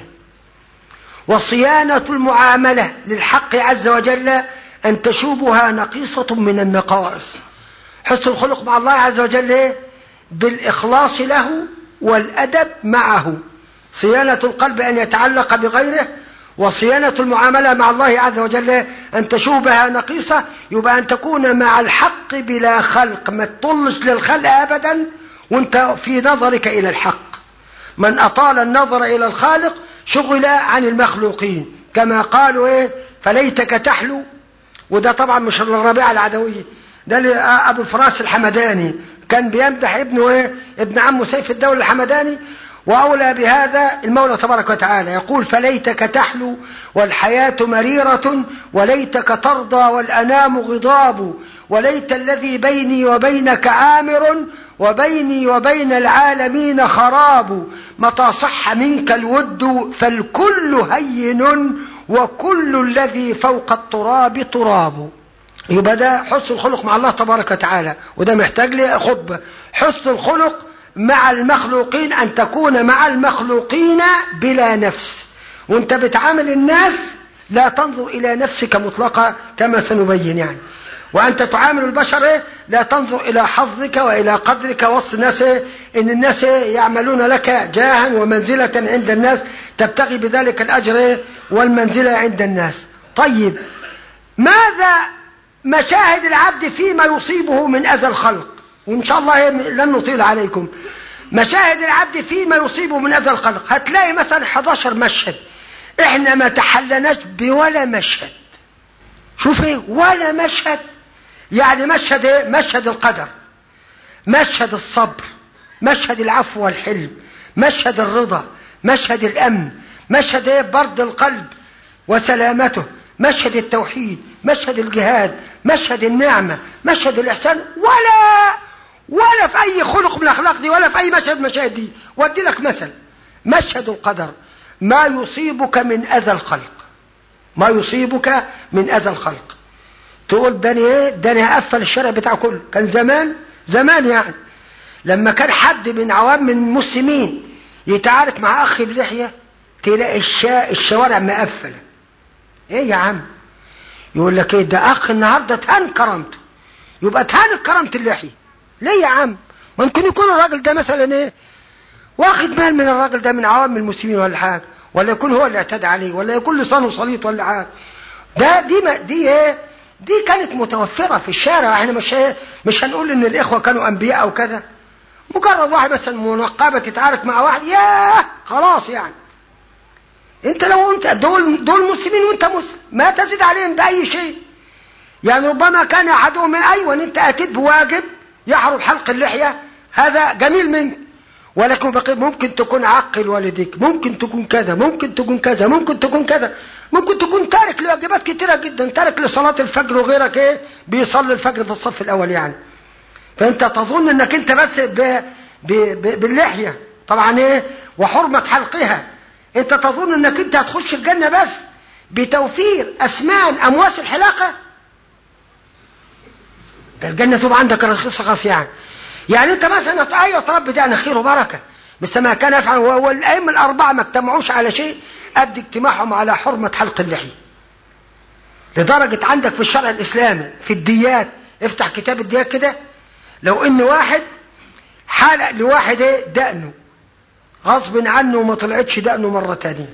وصيانة المعاملة للحق عز وجل أن تشوبها نقيصة من النقائص حسن الخلق مع الله عز وجل بالإخلاص له والأدب معه صيانة القلب أن يتعلق بغيره وصيانة المعاملة مع الله عز وجل أن تشوبها نقيصة يبقى أن تكون مع الحق بلا خلق ما تطلش للخلق أبدا وانت في نظرك إلى الحق من أطال النظر إلى الخالق شغل عن المخلوقين كما قالوا إيه فليتك تحلو وده طبعا مش الربيع العدوية ده أبو الفراس الحمداني كان بيمدح ابنه إيه ابن عمه سيف الدولة الحمداني وأولى بهذا المولى تبارك وتعالى يقول فليتك تحلو والحياة مريرة وليتك ترضى والأنام غضاب وليت الذي بيني وبينك عامر وبيني وبين العالمين خراب متى صح منك الود فالكل هين وكل الذي فوق التراب تراب يبقى ده حسن الخلق مع الله تبارك وتعالى وده محتاج لي خطبة حسن الخلق مع المخلوقين أن تكون مع المخلوقين بلا نفس وانت بتعامل الناس لا تنظر إلى نفسك مطلقا كما سنبين يعني وأنت تعامل البشر إيه؟ لا تنظر إلى حظك وإلى قدرك وسط الناس إيه؟ إن الناس إيه؟ يعملون لك جاها ومنزلة عند الناس تبتغي بذلك الأجر والمنزلة عند الناس طيب ماذا مشاهد العبد فيما يصيبه من أذى الخلق وإن شاء الله لن نطيل عليكم مشاهد العبد فيما يصيبه من أذى الخلق هتلاقي مثلا 11 مشهد احنا ما تحلناش بولا مشهد شوف ايه ولا مشهد يعني مشهد ايه مشهد القدر مشهد الصبر مشهد العفو والحلم مشهد الرضا مشهد الامن مشهد ايه برد القلب وسلامته مشهد التوحيد مشهد الجهاد مشهد النعمة مشهد الإحسان ولا ولا في أي خلق من الأخلاق دي ولا في أي مشهد مشاهد دي وأدي لك مثل مشهد القدر ما يصيبك من أذى الخلق ما يصيبك من أذى الخلق تقول ده انا ايه ده انا هقفل الشارع بتاعه كله كان زمان زمان يعني لما كان حد من عوام من المسلمين يتعارك مع اخ بلحيه تلاقي الشا... الشوارع مقفله ايه يا عم يقول لك ايه ده اخ النهارده تهان كرامته يبقى تهان كرامه اللحيه ليه يا عم ممكن يكون الراجل ده مثلا ايه واخد مال من الراجل ده من عوام المسلمين ولا حاجه ولا يكون هو اللي اعتدى عليه ولا يكون لسانه سليط ولا حاجه ده دي ما دي ايه دي كانت متوفره في الشارع احنا مش مش هنقول ان الاخوه كانوا انبياء او كذا مجرد واحد مثلا منقبه تتعارك مع واحد ياه خلاص يعني انت لو انت دول دول مسلمين وانت مسلم ما تزيد عليهم باي شيء يعني ربما كان احدهم من ايوه انت اتيت بواجب يحرم حلق اللحيه هذا جميل منك ولكن بقي ممكن تكون عقل والديك ممكن تكون كذا ممكن تكون كذا ممكن تكون كذا ممكن تكون تارك لواجبات كتيره جدا تارك لصلاه الفجر وغيرك ايه بيصلي الفجر في الصف الاول يعني فانت تظن انك انت بس ب... ب... ب... باللحيه طبعا ايه وحرمه حلقها انت تظن انك انت هتخش الجنه بس بتوفير اسمان امواس الحلاقه الجنه تبقى عندك رخيصه خاص يعني يعني انت مثلا ايوه تربي ده خير وبركه بس ما كان يفعل والائمه الاربعه ما اجتمعوش على شيء قد اجتماعهم على حرمه حلق اللحيه لدرجه عندك في الشرع الاسلامي في الديات افتح كتاب الديات كده لو ان واحد حلق لواحد ايه دقنه غصب عنه وما طلعتش دقنه مرة تانية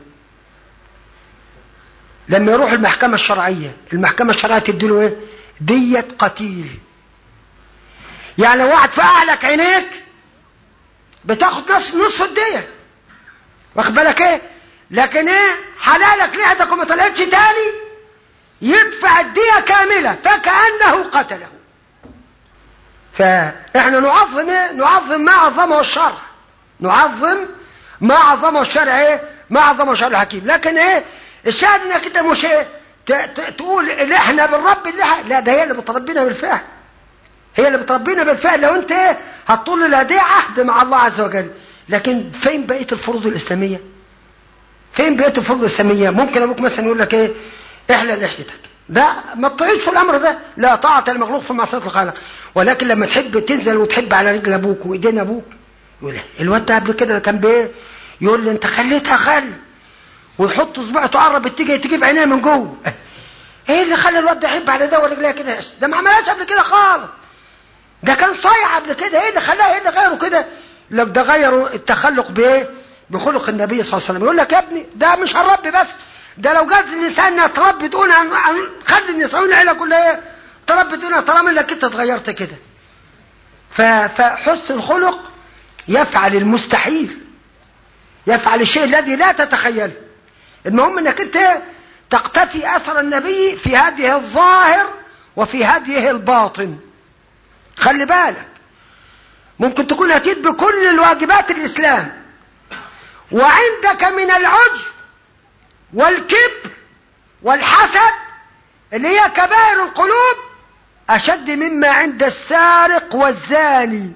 لما يروح المحكمة الشرعية المحكمة الشرعية تديله ايه دية قتيل يعني لو واحد فقعلك عينيك بتاخد نص نصف الدية واخد بالك ايه لكن ايه حلالك لعدك وما طلعتش تاني يدفع الدية كاملة فكأنه قتله فاحنا نعظم ايه نعظم ما عظمه الشرع نعظم ما عظمه الشرع ايه ما عظمه الشرع الحكيم لكن ايه الشاهد انك انت مش ايه تقول اللي احنا بنربي اللي لا ده هي اللي بتربينا بالفعل هي اللي بتربينا بالفعل لو انت ايه هتطول لها دي عهد مع الله عز وجل لكن فين بقيه الفروض الاسلاميه فين بقيه الفروض الاسلاميه ممكن ابوك مثلا يقول لك ايه احلى لحيتك لا ما تطيعش في الامر ده لا طاعه المخلوق في معصيه الخالق ولكن لما تحب تنزل وتحب على رجل ابوك وايدين ابوك يقول الواد ده قبل كده كان بايه يقول لي انت خليتها خل ويحط صباعه تقرب تيجي تجيب عينيها من جوه ايه اللي خلى الواد ده يحب على ده ورجليها كده ده ما عملهاش قبل كده خالص ده كان صايع قبل كده ايه اللي خلاه ايه اللي غيره كده لك ده غيروا التخلق بايه بخلق النبي صلى الله عليه وسلم يقول لك يا ابني ده مش هنربي بس ده لو جات النساء تربي تقول خلي النساء العيله كلها ايه تربي تقول طالما انك انت اتغيرت كده فحسن الخلق يفعل المستحيل يفعل الشيء الذي لا تتخيله المهم انك انت تقتفي اثر النبي في هذه الظاهر وفي هذه الباطن خلي بالك ممكن تكون اتيت بكل الواجبات الاسلام وعندك من العجب والكبر والحسد اللي هي كبائر القلوب اشد مما عند السارق والزاني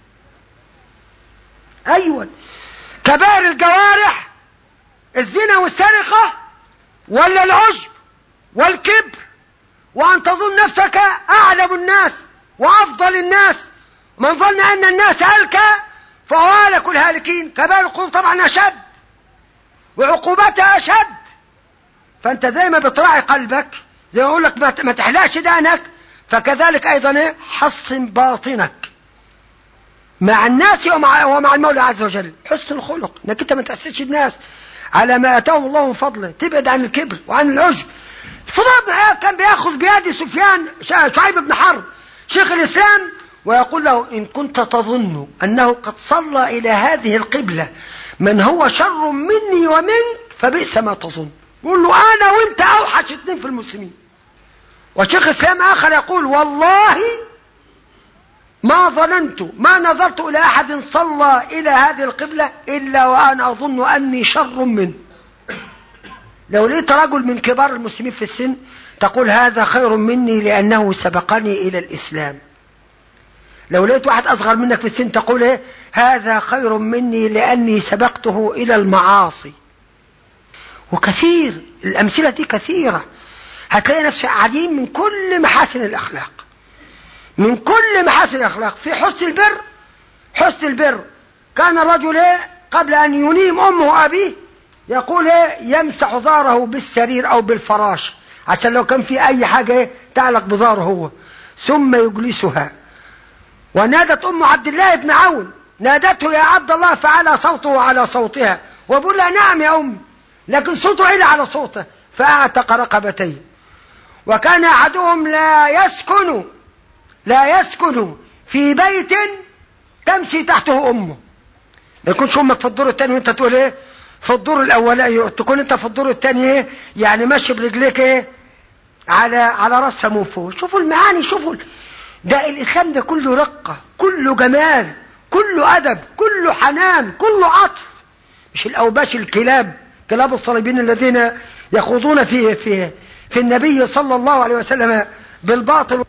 ايوه كبائر الجوارح الزنا والسرقة ولا العجب والكبر وأن تظن نفسك أعلم الناس وأفضل الناس من ظن أن الناس هلكا فهو هلك الهالكين كبائر القلوب طبعا أشد وعقوبتها أشد فأنت زي ما بتراعي قلبك زي ما أقول لك ما تحلقش دانك فكذلك أيضا حصن باطنك مع الناس ومع, ومع المولى عز وجل حسن الخلق انك انت ما تأسسش الناس على ما اتاهم الله من فضله تبعد عن الكبر وعن العجب فضل بن عياض كان بياخذ بيد سفيان شعيب بن حرب شيخ الاسلام ويقول له ان كنت تظن انه قد صلى الى هذه القبلة من هو شر مني ومنك فبئس ما تظن يقول له انا وانت اوحش اثنين في المسلمين وشيخ الاسلام اخر يقول والله ما ظننت ما نظرت إلى أحد صلى إلى هذه القبلة إلا وأنا أظن أني شر منه لو لقيت رجل من كبار المسلمين في السن تقول هذا خير مني لأنه سبقني إلى الإسلام لو لقيت واحد أصغر منك في السن تقول إيه هذا خير مني لأني سبقته إلى المعاصي وكثير الأمثلة دي كثيرة هتلاقي نفسك قاعدين من كل محاسن الأخلاق من كل محاسن الأخلاق في حسن البر حسن البر كان الرجل إيه قبل أن ينيم أمه وأبيه يقول إيه يمسح ظهره بالسرير أو بالفراش عشان لو كان في أي حاجة إيه تعلق بظهره هو ثم يجلسها ونادت أم عبد الله بن عون نادته يا عبد الله فعلى صوته على صوتها وبقول لها نعم يا أمي لكن صوته علا على صوته فأعتق رقبتين وكان أحدهم لا يسكن لا يسكن في بيت تمشي تحته أمه ما يكونش أمك في الدور الثاني وأنت تقول إيه في الدور الأولاني تكون أنت في الدور الثاني إيه يعني ماشي برجليك إيه على على راسها من فوق شوفوا المعاني شوفوا ده الإسلام ده كله رقة كله جمال كله أدب كله حنان كله عطف مش الأوباش الكلاب كلاب الصليبين الذين يخوضون في في في النبي صلى الله عليه وسلم بالباطل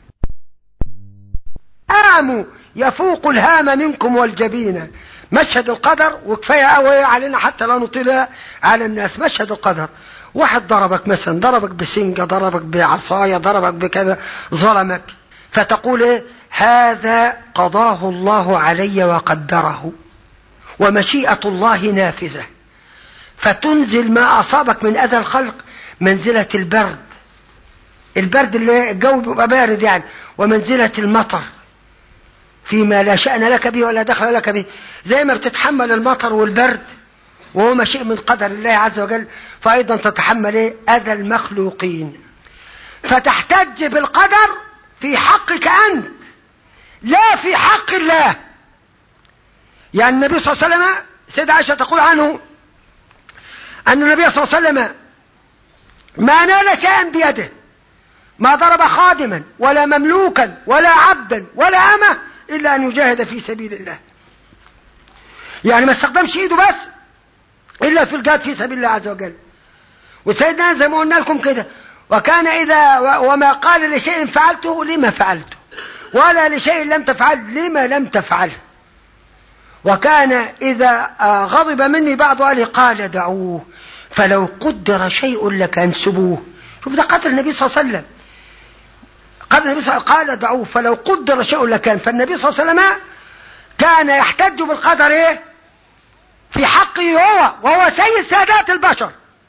آم يفوق الهام منكم والجبين مشهد القدر وكفاية قوي علينا حتى لا نطيل على الناس مشهد القدر واحد ضربك مثلا ضربك بسنجة ضربك بعصاية ضربك بكذا ظلمك فتقول ايه هذا قضاه الله علي وقدره ومشيئة الله نافذة فتنزل ما أصابك من أذى الخلق منزلة البرد البرد اللي الجو بيبقى بارد يعني ومنزلة المطر فيما لا شأن لك به ولا دخل لك به زي ما بتتحمل المطر والبرد وهو شيء من قدر الله عز وجل فأيضا تتحمل ايه أذى المخلوقين فتحتج بالقدر في حقك أنت لا في حق الله يعني النبي صلى الله عليه وسلم سيدة عائشة تقول عنه أن النبي صلى الله عليه وسلم ما نال شيئا بيده ما ضرب خادما ولا مملوكا ولا عبدا ولا أمه إلا أن يجاهد في سبيل الله يعني ما استخدمش إيده بس إلا في الجهاد في سبيل الله عز وجل وسيدنا زي ما قلنا لكم كده وكان إذا وما قال لشيء فعلته لما فعلته ولا لشيء لم تفعل لما لم تفعله وكان إذا غضب مني بعض أهله قال دعوه فلو قدر شيء لكان سبوه شوف ده قتل النبي صلى الله عليه وسلم قال النبي صلى الله عليه وسلم قال دعوه فلو قدر شيء لكان فالنبي صلى الله عليه وسلم كان يحتج بالقدر ايه في حقه هو وهو سيد سادات البشر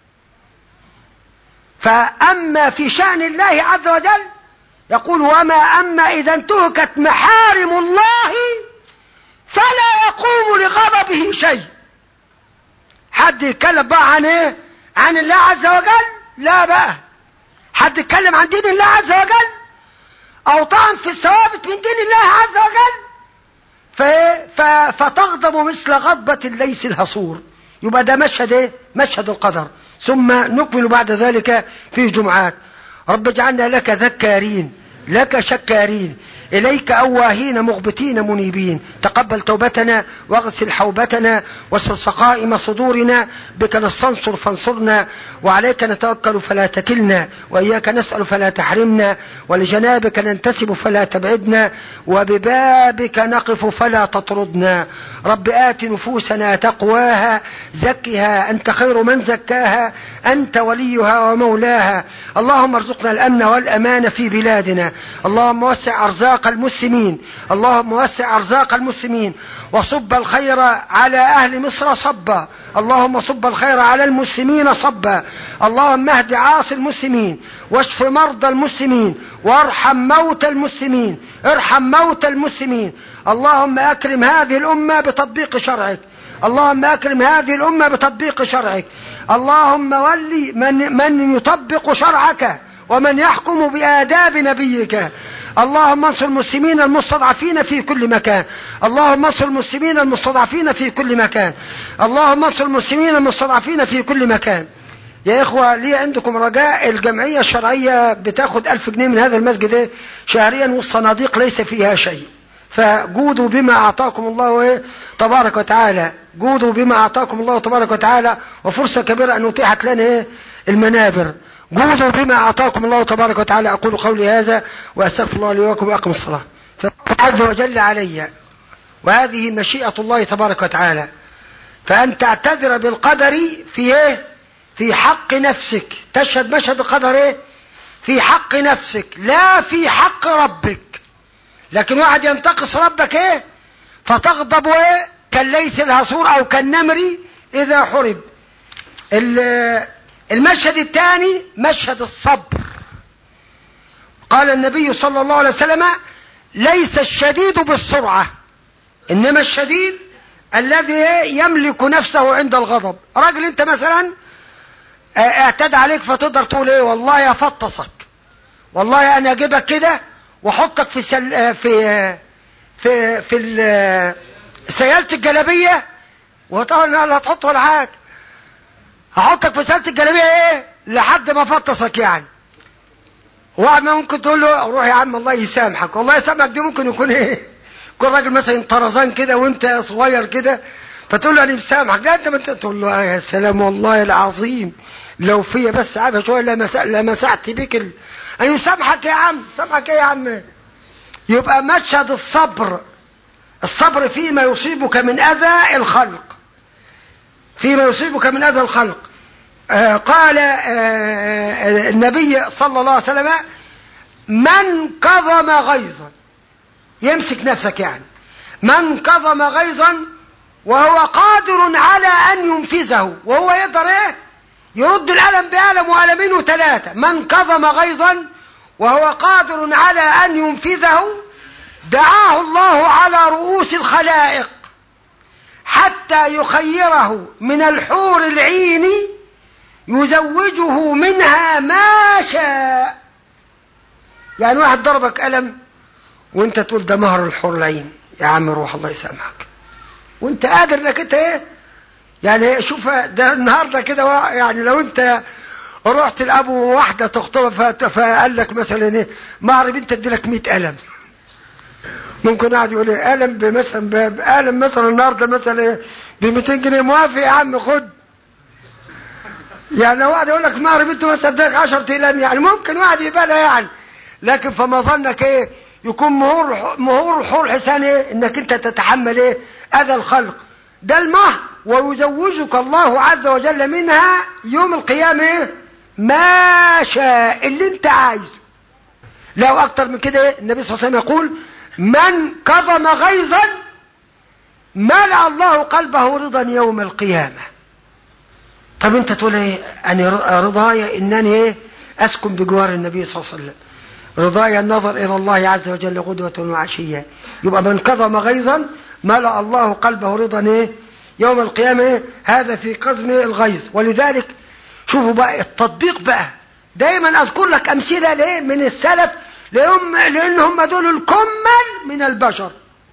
فأما في شأن الله عز وجل يقول وما أما إذا انتهكت محارم الله فلا يقوم لغضبه شيء حد يتكلم بقى عن ايه عن الله عز وجل لا بقى حد يتكلم عن دين الله عز وجل او طعن في الثوابت من دين الله عز وجل ف... ف... فتغضب مثل غضبة الليث الهصور يبقى ده مشهد ايه مشهد القدر ثم نكمل بعد ذلك في جمعات رب اجعلنا لك ذكارين لك شكارين إليك أواهين مغبتين منيبين تقبل توبتنا واغسل حوبتنا واسر سقائم صدورنا بك نستنصر فانصرنا وعليك نتوكل فلا تكلنا وإياك نسأل فلا تحرمنا ولجنابك ننتسب فلا تبعدنا وببابك نقف فلا تطردنا رب آت نفوسنا تقواها زكها أنت خير من زكاها أنت وليها ومولاها اللهم ارزقنا الأمن والأمان في بلادنا اللهم وسع أرزاق المسلمين اللهم وسع أرزاق المسلمين وصب الخير على أهل مصر صبا اللهم صب الخير على المسلمين صبا اللهم اهد عاصي المسلمين واشف مرضى المسلمين وارحم موتى المسلمين ارحم موتى المسلمين اللهم أكرم هذه الأمة بتطبيق شرعك اللهم أكرم هذه الأمة بتطبيق شرعك اللهم ولي من, من يطبق شرعك ومن يحكم بآداب نبيك اللهم انصر المسلمين المستضعفين في كل مكان اللهم انصر المسلمين المستضعفين في كل مكان اللهم انصر المسلمين المستضعفين في كل مكان يا إخوة لي عندكم رجاء الجمعية الشرعية بتاخد ألف جنيه من هذا المسجد شهريا والصناديق ليس فيها شيء فجودوا بما أعطاكم الله تبارك وتعالى جودوا بما أعطاكم الله تبارك وتعالى وفرصة كبيرة أن أتيحت لنا المنابر جودوا بما أعطاكم الله تبارك وتعالى أقول قولي هذا وأستغفر الله لي ولكم وأقم الصلاة عز وجل علي وهذه مشيئة الله تبارك وتعالى فأن تعتذر بالقدر في إيه؟ في حق نفسك تشهد مشهد القدر إيه؟ في حق نفسك لا في حق ربك لكن واحد ينتقص ربك ايه فتغضب ايه كالليس الهصور او كالنمر اذا حرب المشهد الثاني مشهد الصبر قال النبي صلى الله عليه وسلم ليس الشديد بالسرعة انما الشديد الذي يملك نفسه عند الغضب راجل انت مثلا اعتدى عليك فتقدر تقول ايه والله افطسك والله انا اجيبك كده واحطك في سل... في في في سيالة الجلابية وطبعا لا هتحط ولا حاجة هحطك في سيالة الجلابية ايه لحد ما افطسك يعني واحد ممكن تقول له روح يا عم الله يسامحك والله يسامحك دي ممكن يكون ايه يكون راجل مثلا طرزان كده وانت صغير كده فتقول له انا مسامحك لا انت ما تقول له يا سلام والله العظيم لو فيا بس عابها شويه لمسحت بيك ال... انا يسامحك يا عم سامحك ايه يا عم يبقى مشهد الصبر الصبر فيما يصيبك من اذى الخلق فيما يصيبك من اذى الخلق آه قال آه النبي صلى الله عليه وسلم من كظم غيظا يمسك نفسك يعني من كظم غيظا وهو قادر على ان ينفذه وهو يقدر ايه يرد الألم بألم وألمين وثلاثة من كظم غيظا وهو قادر على أن ينفذه دعاه الله على رؤوس الخلائق حتى يخيره من الحور العين يزوجه منها ما شاء يعني واحد ضربك ألم وانت تقول ده مهر الحور العين يا عم روح الله يسامحك وانت قادر انك انت ايه يعني شوف ده النهارده كده يعني لو انت رحت لابو واحده تخطبها فقال لك مثلا ايه مهر بنت ادي لك 100 قلم ممكن قاعد يقول ايه قلم بمثلا قلم مثلا النهارده مثلا ايه ب 200 جنيه موافق يا عم خد يعني لو واحد يقول لك مهر بنت مثلا اديك 10 اقلام يعني ممكن واحد يقبلها يعني لكن فما ظنك ايه يكون مهور مهور حور حسان ايه انك انت تتحمل ايه اذى الخلق ده المهر ويزوجك الله عز وجل منها يوم القيامة ما شاء اللي انت عايزه لو اكتر من كده ايه النبي صلى الله عليه وسلم يقول من كظم غيظا ملأ الله قلبه رضا يوم القيامة طب انت تقول ايه انا رضايا انني ايه اسكن بجوار النبي صلى الله عليه وسلم رضايا النظر الى الله عز وجل غدوة وعشية يبقى من كظم غيظا ملأ الله قلبه رضا ايه يوم القيامة إيه؟ هذا في قزم الغيظ ولذلك شوفوا بقى التطبيق بقى دايما اذكر لك امثلة ليه من السلف لهم لان هم دول الكمل من البشر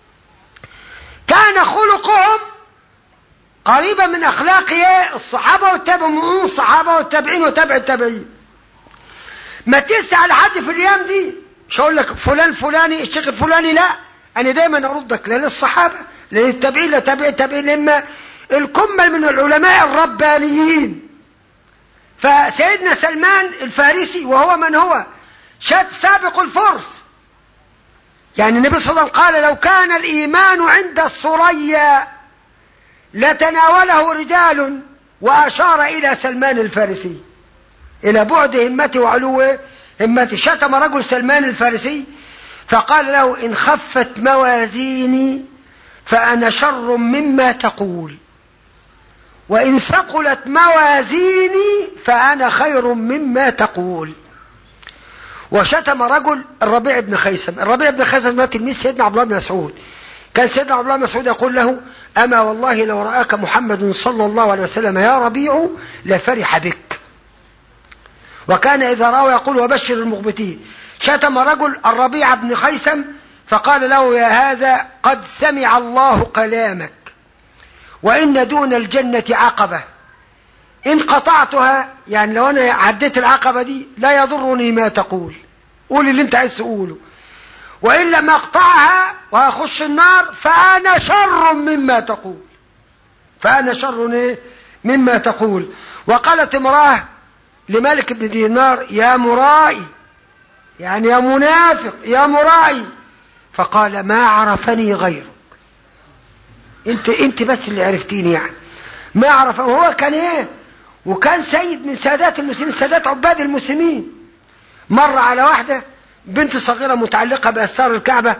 كان خلقهم قريبا من اخلاق الصحابة والتابعين الصحابة والتابعين وتابع التابعين ما تسأل حد في الايام دي مش هقول لك فلان فلاني الشيخ الفلاني لا انا دايما اردك لا للصحابة لا للتابعين لا تابع التابعين اما الكمل من العلماء الربانيين فسيدنا سلمان الفارسي وهو من هو شد سابق الفرس يعني النبي صلى الله عليه وسلم قال لو كان الإيمان عند الثريا لتناوله رجال وأشار إلى سلمان الفارسي إلى بعد همته وعلو همته شتم رجل سلمان الفارسي فقال له إن خفت موازيني فأنا شر مما تقول وإن ثقلت موازيني فأنا خير مما تقول وشتم رجل الربيع بن خيسم الربيع بن خيسم ما تلميذ سيدنا عبد الله بن مسعود كان سيدنا عبد الله بن مسعود يقول له أما والله لو رآك محمد صلى الله عليه وسلم يا ربيع لفرح بك وكان إذا رأى يقول وبشر المغبتين شتم رجل الربيع بن خيسم فقال له يا هذا قد سمع الله كلامك وإن دون الجنة عقبة إن قطعتها يعني لو أنا عديت العقبة دي لا يضرني ما تقول قول اللي انت عايز تقوله وإن لم أقطعها وأخش النار فأنا شر مما تقول فأنا شر إيه؟ مما تقول وقالت امرأة لملك بن دينار يا مرائي يعني يا منافق يا مرائي فقال ما عرفني غيرك انت انت بس اللي عرفتيني يعني ما عرف هو كان ايه وكان سيد من سادات المسلمين سادات عباد المسلمين مر على واحدة بنت صغيرة متعلقة بأستار الكعبة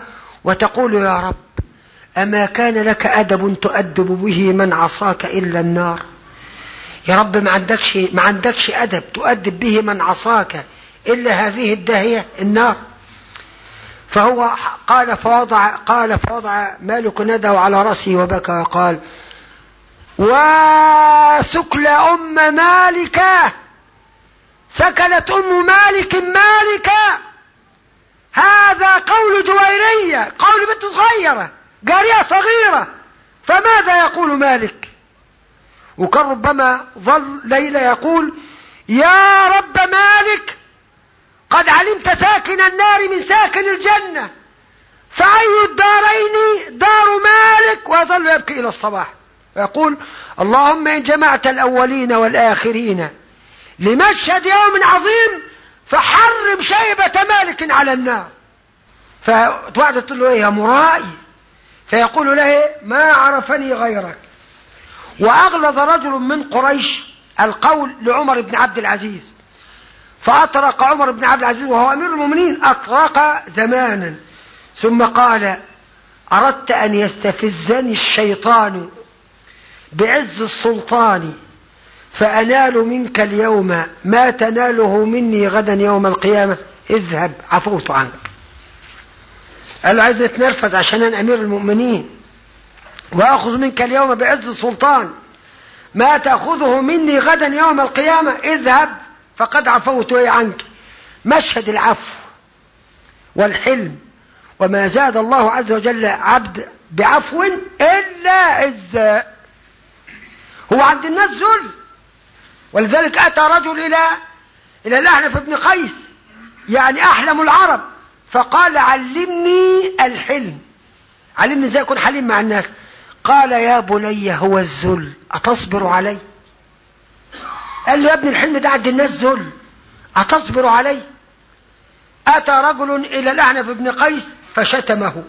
وتقول يا رب أما كان لك أدب تؤدب به من عصاك إلا النار يا رب ما عندكش, ما عندكش أدب تؤدب به من عصاك إلا هذه الداهية النار فهو قال فوضع قال فوضع مالك نده على رأسه وبكى وقال وسكل أم مالك سكنت أم مالك مالك هذا قول جويرية قول بنت صغيرة جارية صغيرة فماذا يقول مالك وكان ربما ظل ليلة يقول يا رب مالك قد علمت ساكن النار من ساكن الجنة فأي الدارين دار مالك ويظل يبكي إلى الصباح ويقول اللهم إن جمعت الأولين والآخرين لمشهد يوم عظيم فحرم شيبة مالك على النار فتوعد تقول له ايه يا مرائي فيقول له ما عرفني غيرك وأغلظ رجل من قريش القول لعمر بن عبد العزيز فأطرق عمر بن عبد العزيز وهو أمير المؤمنين أطرق زمانا ثم قال أردت أن يستفزني الشيطان بعز السلطان فأنال منك اليوم ما تناله مني غدا يوم القيامة اذهب عفوت عنك قال له عايز يتنرفز عشان أنا أمير المؤمنين وأخذ منك اليوم بعز السلطان ما تأخذه مني غدا يوم القيامة اذهب فقد عفوت عنك مشهد العفو والحلم وما زاد الله عز وجل عبد بعفو إلا عزا هو عند الناس ذل ولذلك أتى رجل إلى إلى الأحنف بن قيس يعني أحلم العرب فقال علمني الحلم علمني ازاي أكون حليم مع الناس قال يا بني هو الذل أتصبر عليه قال له يا ابن الحلم ده عند الناس ذل أتصبر عليه أتى رجل إلى الأحنف بن قيس فشتمه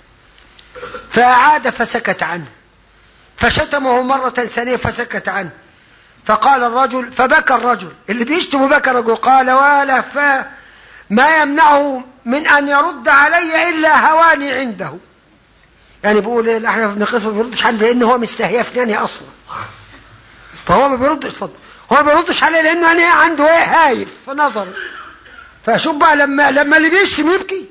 فأعاد فسكت عنه فشتمه مرة ثانية فسكت عنه فقال الرجل فبكى الرجل اللي بيشتم بكى الرجل قال ولا فا ما يمنعه من أن يرد علي إلا هواني عنده يعني بيقول ايه الاحنف بن قيس ما بيردش عنده لان هو مستهيفني اصلا فهو ما بيردش اتفضل هو ما بيردش عليه لانه انا عنده ايه هايف في نظر فشوف بقى لما لما اللي بيشتم يبكي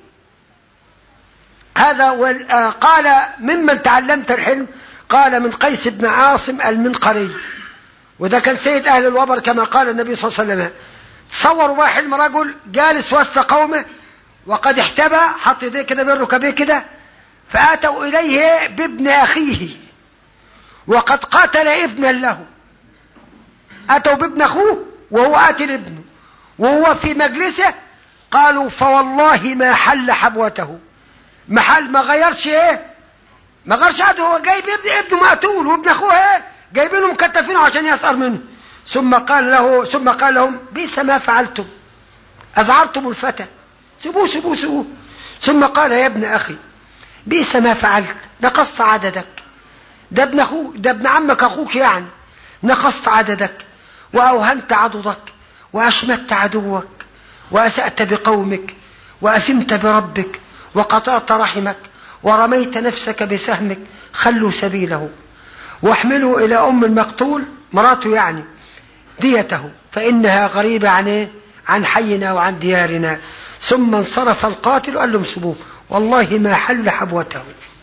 هذا قال ممن تعلمت الحلم قال من قيس بن عاصم المنقري وده كان سيد أهل الوبر كما قال النبي صلى الله عليه وسلم تصوروا بقى حلم رجل جالس وسط قومه وقد احتبى حط ايديه كده بين ركبيه كده فأتوا إليه بابن أخيه وقد قتل ابنا له أتوا بابن أخوه وهو قاتل ابنه وهو في مجلسه قالوا فوالله ما حل حبوته محل ما غيرش ايه ما غيرش هو جايب ابن ابنه مقتول وابن اخوه ايه جايبينه مكتفينه عشان يسأل منه ثم قال له ثم قال لهم بئس ما فعلتم أذعرتم الفتى سيبوه سيبوه سيبوه ثم قال يا ابن أخي بئس ما فعلت نقصت عددك ده ابن أخوك ده ابن عمك أخوك يعني نقصت عددك وأوهنت عضدك وأشمت عدوك وأسأت بقومك وأثمت بربك وقطعت رحمك ورميت نفسك بسهمك خلوا سبيله واحملوا إلى أم المقتول مراته يعني ديته فإنها غريبة عن إيه؟ عن حينا وعن ديارنا ثم انصرف القاتل وقال لهم سبوه والله ما حل حبوته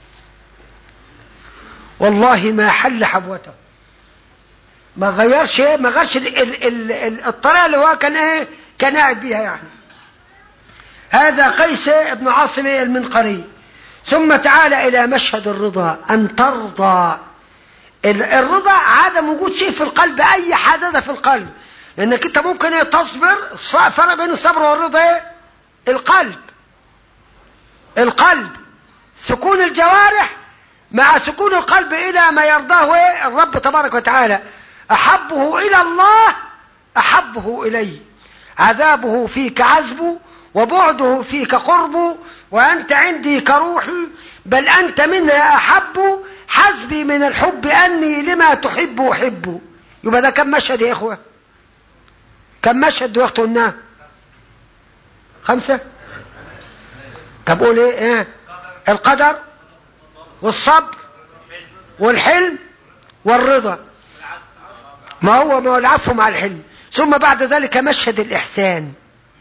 والله ما حل حبوته ما غيرش ايه ما غيرش ال ال ال الطريقه اللي هو كان ايه كان قاعد بيها يعني هذا قيس بن عاصم المنقري ثم تعال الى مشهد الرضا ان ترضى الرضا عدم وجود شيء في القلب اي حدث في القلب لانك انت ممكن تصبر فرق بين الصبر والرضا ايه القلب القلب سكون الجوارح مع سكون القلب الى ما يرضاه ايه الرب تبارك وتعالى احبه الى الله احبه الي عذابه فيك عذب وبعده فيك قرب وانت عندي كروحي بل انت منها احب حسبي من الحب أني لما تحب أحب يبقى ده كم مشهد يا إخوة كم مشهد وقت قلناه خمسة طب قول ايه ايه القدر والصبر والحلم والرضا ما هو ما هو العفو مع الحلم ثم بعد ذلك مشهد الإحسان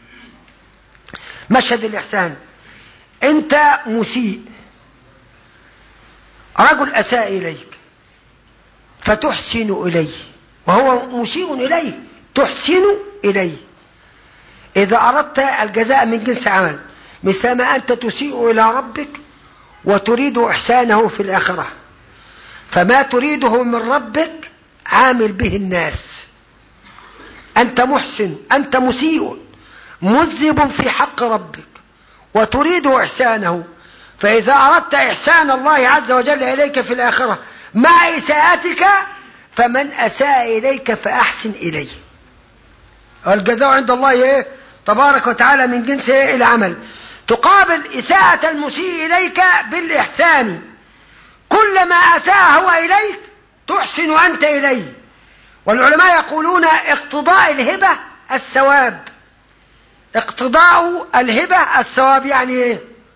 مشهد الإحسان أنت مسيء رجل أساء إليك فتحسن إليه وهو مسيء إليه تحسن إليه إذا أردت الجزاء من جنس عمل مثل ما أنت تسيء إلى ربك وتريد إحسانه في الآخرة فما تريده من ربك عامل به الناس أنت محسن أنت مسيء مذنب في حق ربك وتريد إحسانه فإذا أردت إحسان الله عز وجل إليك في الآخرة مع إساءتك فمن أساء إليك فأحسن إليه الجزاء عند الله إيه؟ تبارك وتعالى من جنس إيه؟ العمل تقابل إساءة المسيء إليك بالإحسان كلما أساء هو إليك تحسن أنت إليه والعلماء يقولون اقتضاء الهبة الثواب اقتضاء الهبة الثواب يعني ايه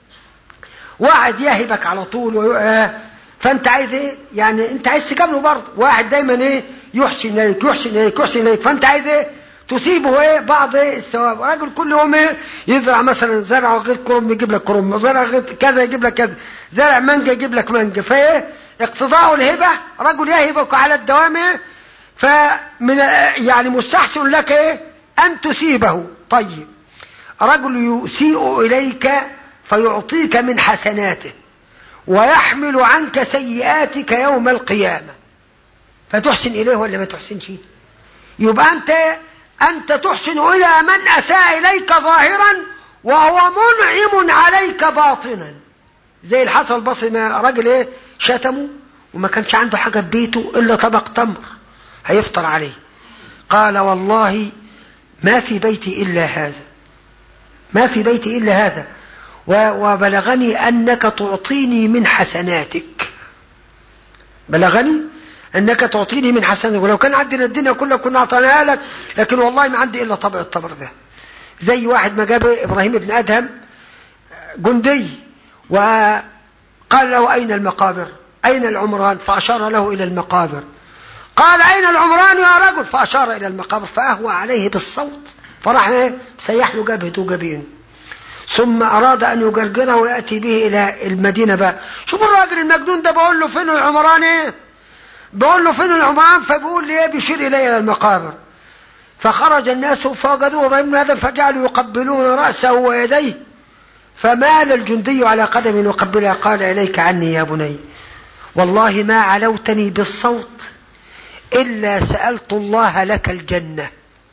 واحد يهبك على طول وي... آه فانت عايز ايه يعني انت عايز تكمله برضه واحد دايما ايه يحسن اليك يحسن اليك يحسن اليك فانت عايز ايه تصيبه ايه بعض ايه الثواب راجل كل يوم ايه يزرع مثلا زرع غير كرم يجيب لك كرم زرع غير كذا يجيب لك كذا زرع مانجا يجيب لك مانجا فايه اقتضاء الهبة رجل يهبك على الدوام ايه فمن يعني مستحسن لك ايه ان تصيبه طيب رجل يسيء اليك فيعطيك من حسناته ويحمل عنك سيئاتك يوم القيامة فتحسن إليه ولا ما تحسنش يبقى أنت أنت تحسن إلى من أساء إليك ظاهرا وهو منعم عليك باطنا زي الحسن البصري ما راجل ايه شتمه وما كانش عنده حاجة في بيته إلا طبق تمر هيفطر عليه قال والله ما في بيتي إلا هذا ما في بيتي إلا هذا وبلغني أنك تعطيني من حسناتك بلغني أنك تعطيني من حسناتك ولو كان عندنا الدنيا كلها كنا أعطيناها لك لكن والله ما عندي إلا طبق التمر ده زي واحد ما جاب إبراهيم بن أدهم جندي وقال له أين المقابر أين العمران فأشار له إلى المقابر قال أين العمران يا رجل فأشار إلى المقابر فأهوى عليه بالصوت فراح ايه سيح له جبهته وجبينه ثم أراد أن يجرجره ويأتي به إلى المدينة بقى شوف الراجل المجنون ده بقول له فين العمران ايه بقول له فين العمران فبيقول لي ايه بيشير إلي إلى المقابر فخرج الناس فوجدوه ابراهيم بن ادم فجعلوا يقبلون راسه ويديه فمال الجندي على قدم وقبلها قال اليك عني يا بني والله ما علوتني بالصوت الا سالت الله لك الجنه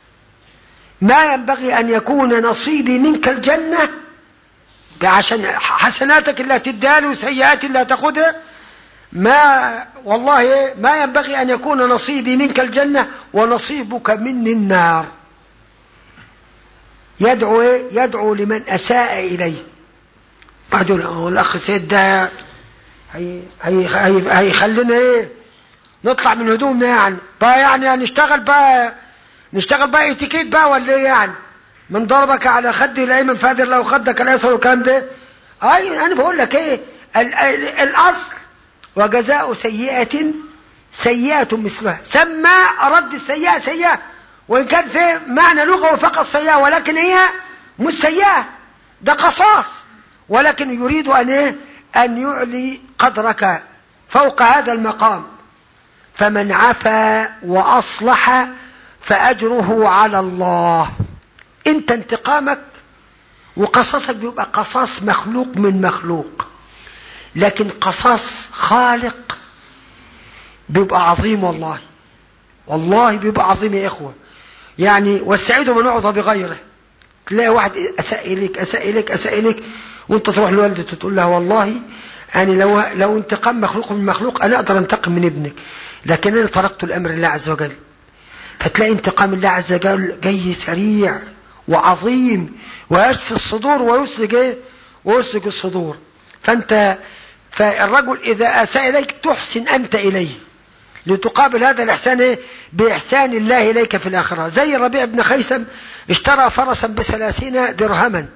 ما ينبغي ان يكون نصيبي منك الجنه عشان حسناتك اللي هتديها لي وسيئاتي اللي هتاخدها ما والله ما ينبغي أن يكون نصيبي منك الجنة ونصيبك مني النار يدعو إيه؟ يدعو لمن أساء إليه بعدين الأخ سيد ده هي هي هي هيخلينا إيه نطلع من هدومنا يعني بقى يعني نشتغل بقى نشتغل بقى اتيكيت بقى ولا ايه يعني من ضربك على خدي الايمن فادر لو خدك الايسر والكلام ده اي انا بقول لك ايه ال ال الاصل وجزاء سيئة سيئة مثلها سمى رد السيئة سيئة وإن كان في معنى لغوي فقط سيئة ولكن هي مش سيئة ده قصاص ولكن يريد أن إيه؟ أن يعلي قدرك فوق هذا المقام فمن عفا وأصلح فأجره على الله انت انتقامك وقصصك بيبقى قصاص مخلوق من مخلوق لكن قصاص خالق بيبقى عظيم والله والله بيبقى عظيم يا إخوة يعني والسعيد من أعظى بغيره تلاقي واحد أساء إليك أساء إليك أساء إليك وانت تروح لوالدته تقول لها والله يعني لو لو انتقام مخلوق من مخلوق أنا أقدر أنتقم من ابنك لكن أنا تركت الأمر لله عز وجل فتلاقي انتقام الله عز وجل جاي سريع وعظيم ويشفي الصدور ويسرج ايه ويسرج الصدور فانت فالرجل إذا أساء إليك تحسن أنت إليه لتقابل هذا الإحسان إيه؟ بإحسان الله إليك في الآخرة زي الربيع بن خيسم اشترى فرسا بثلاثين درهما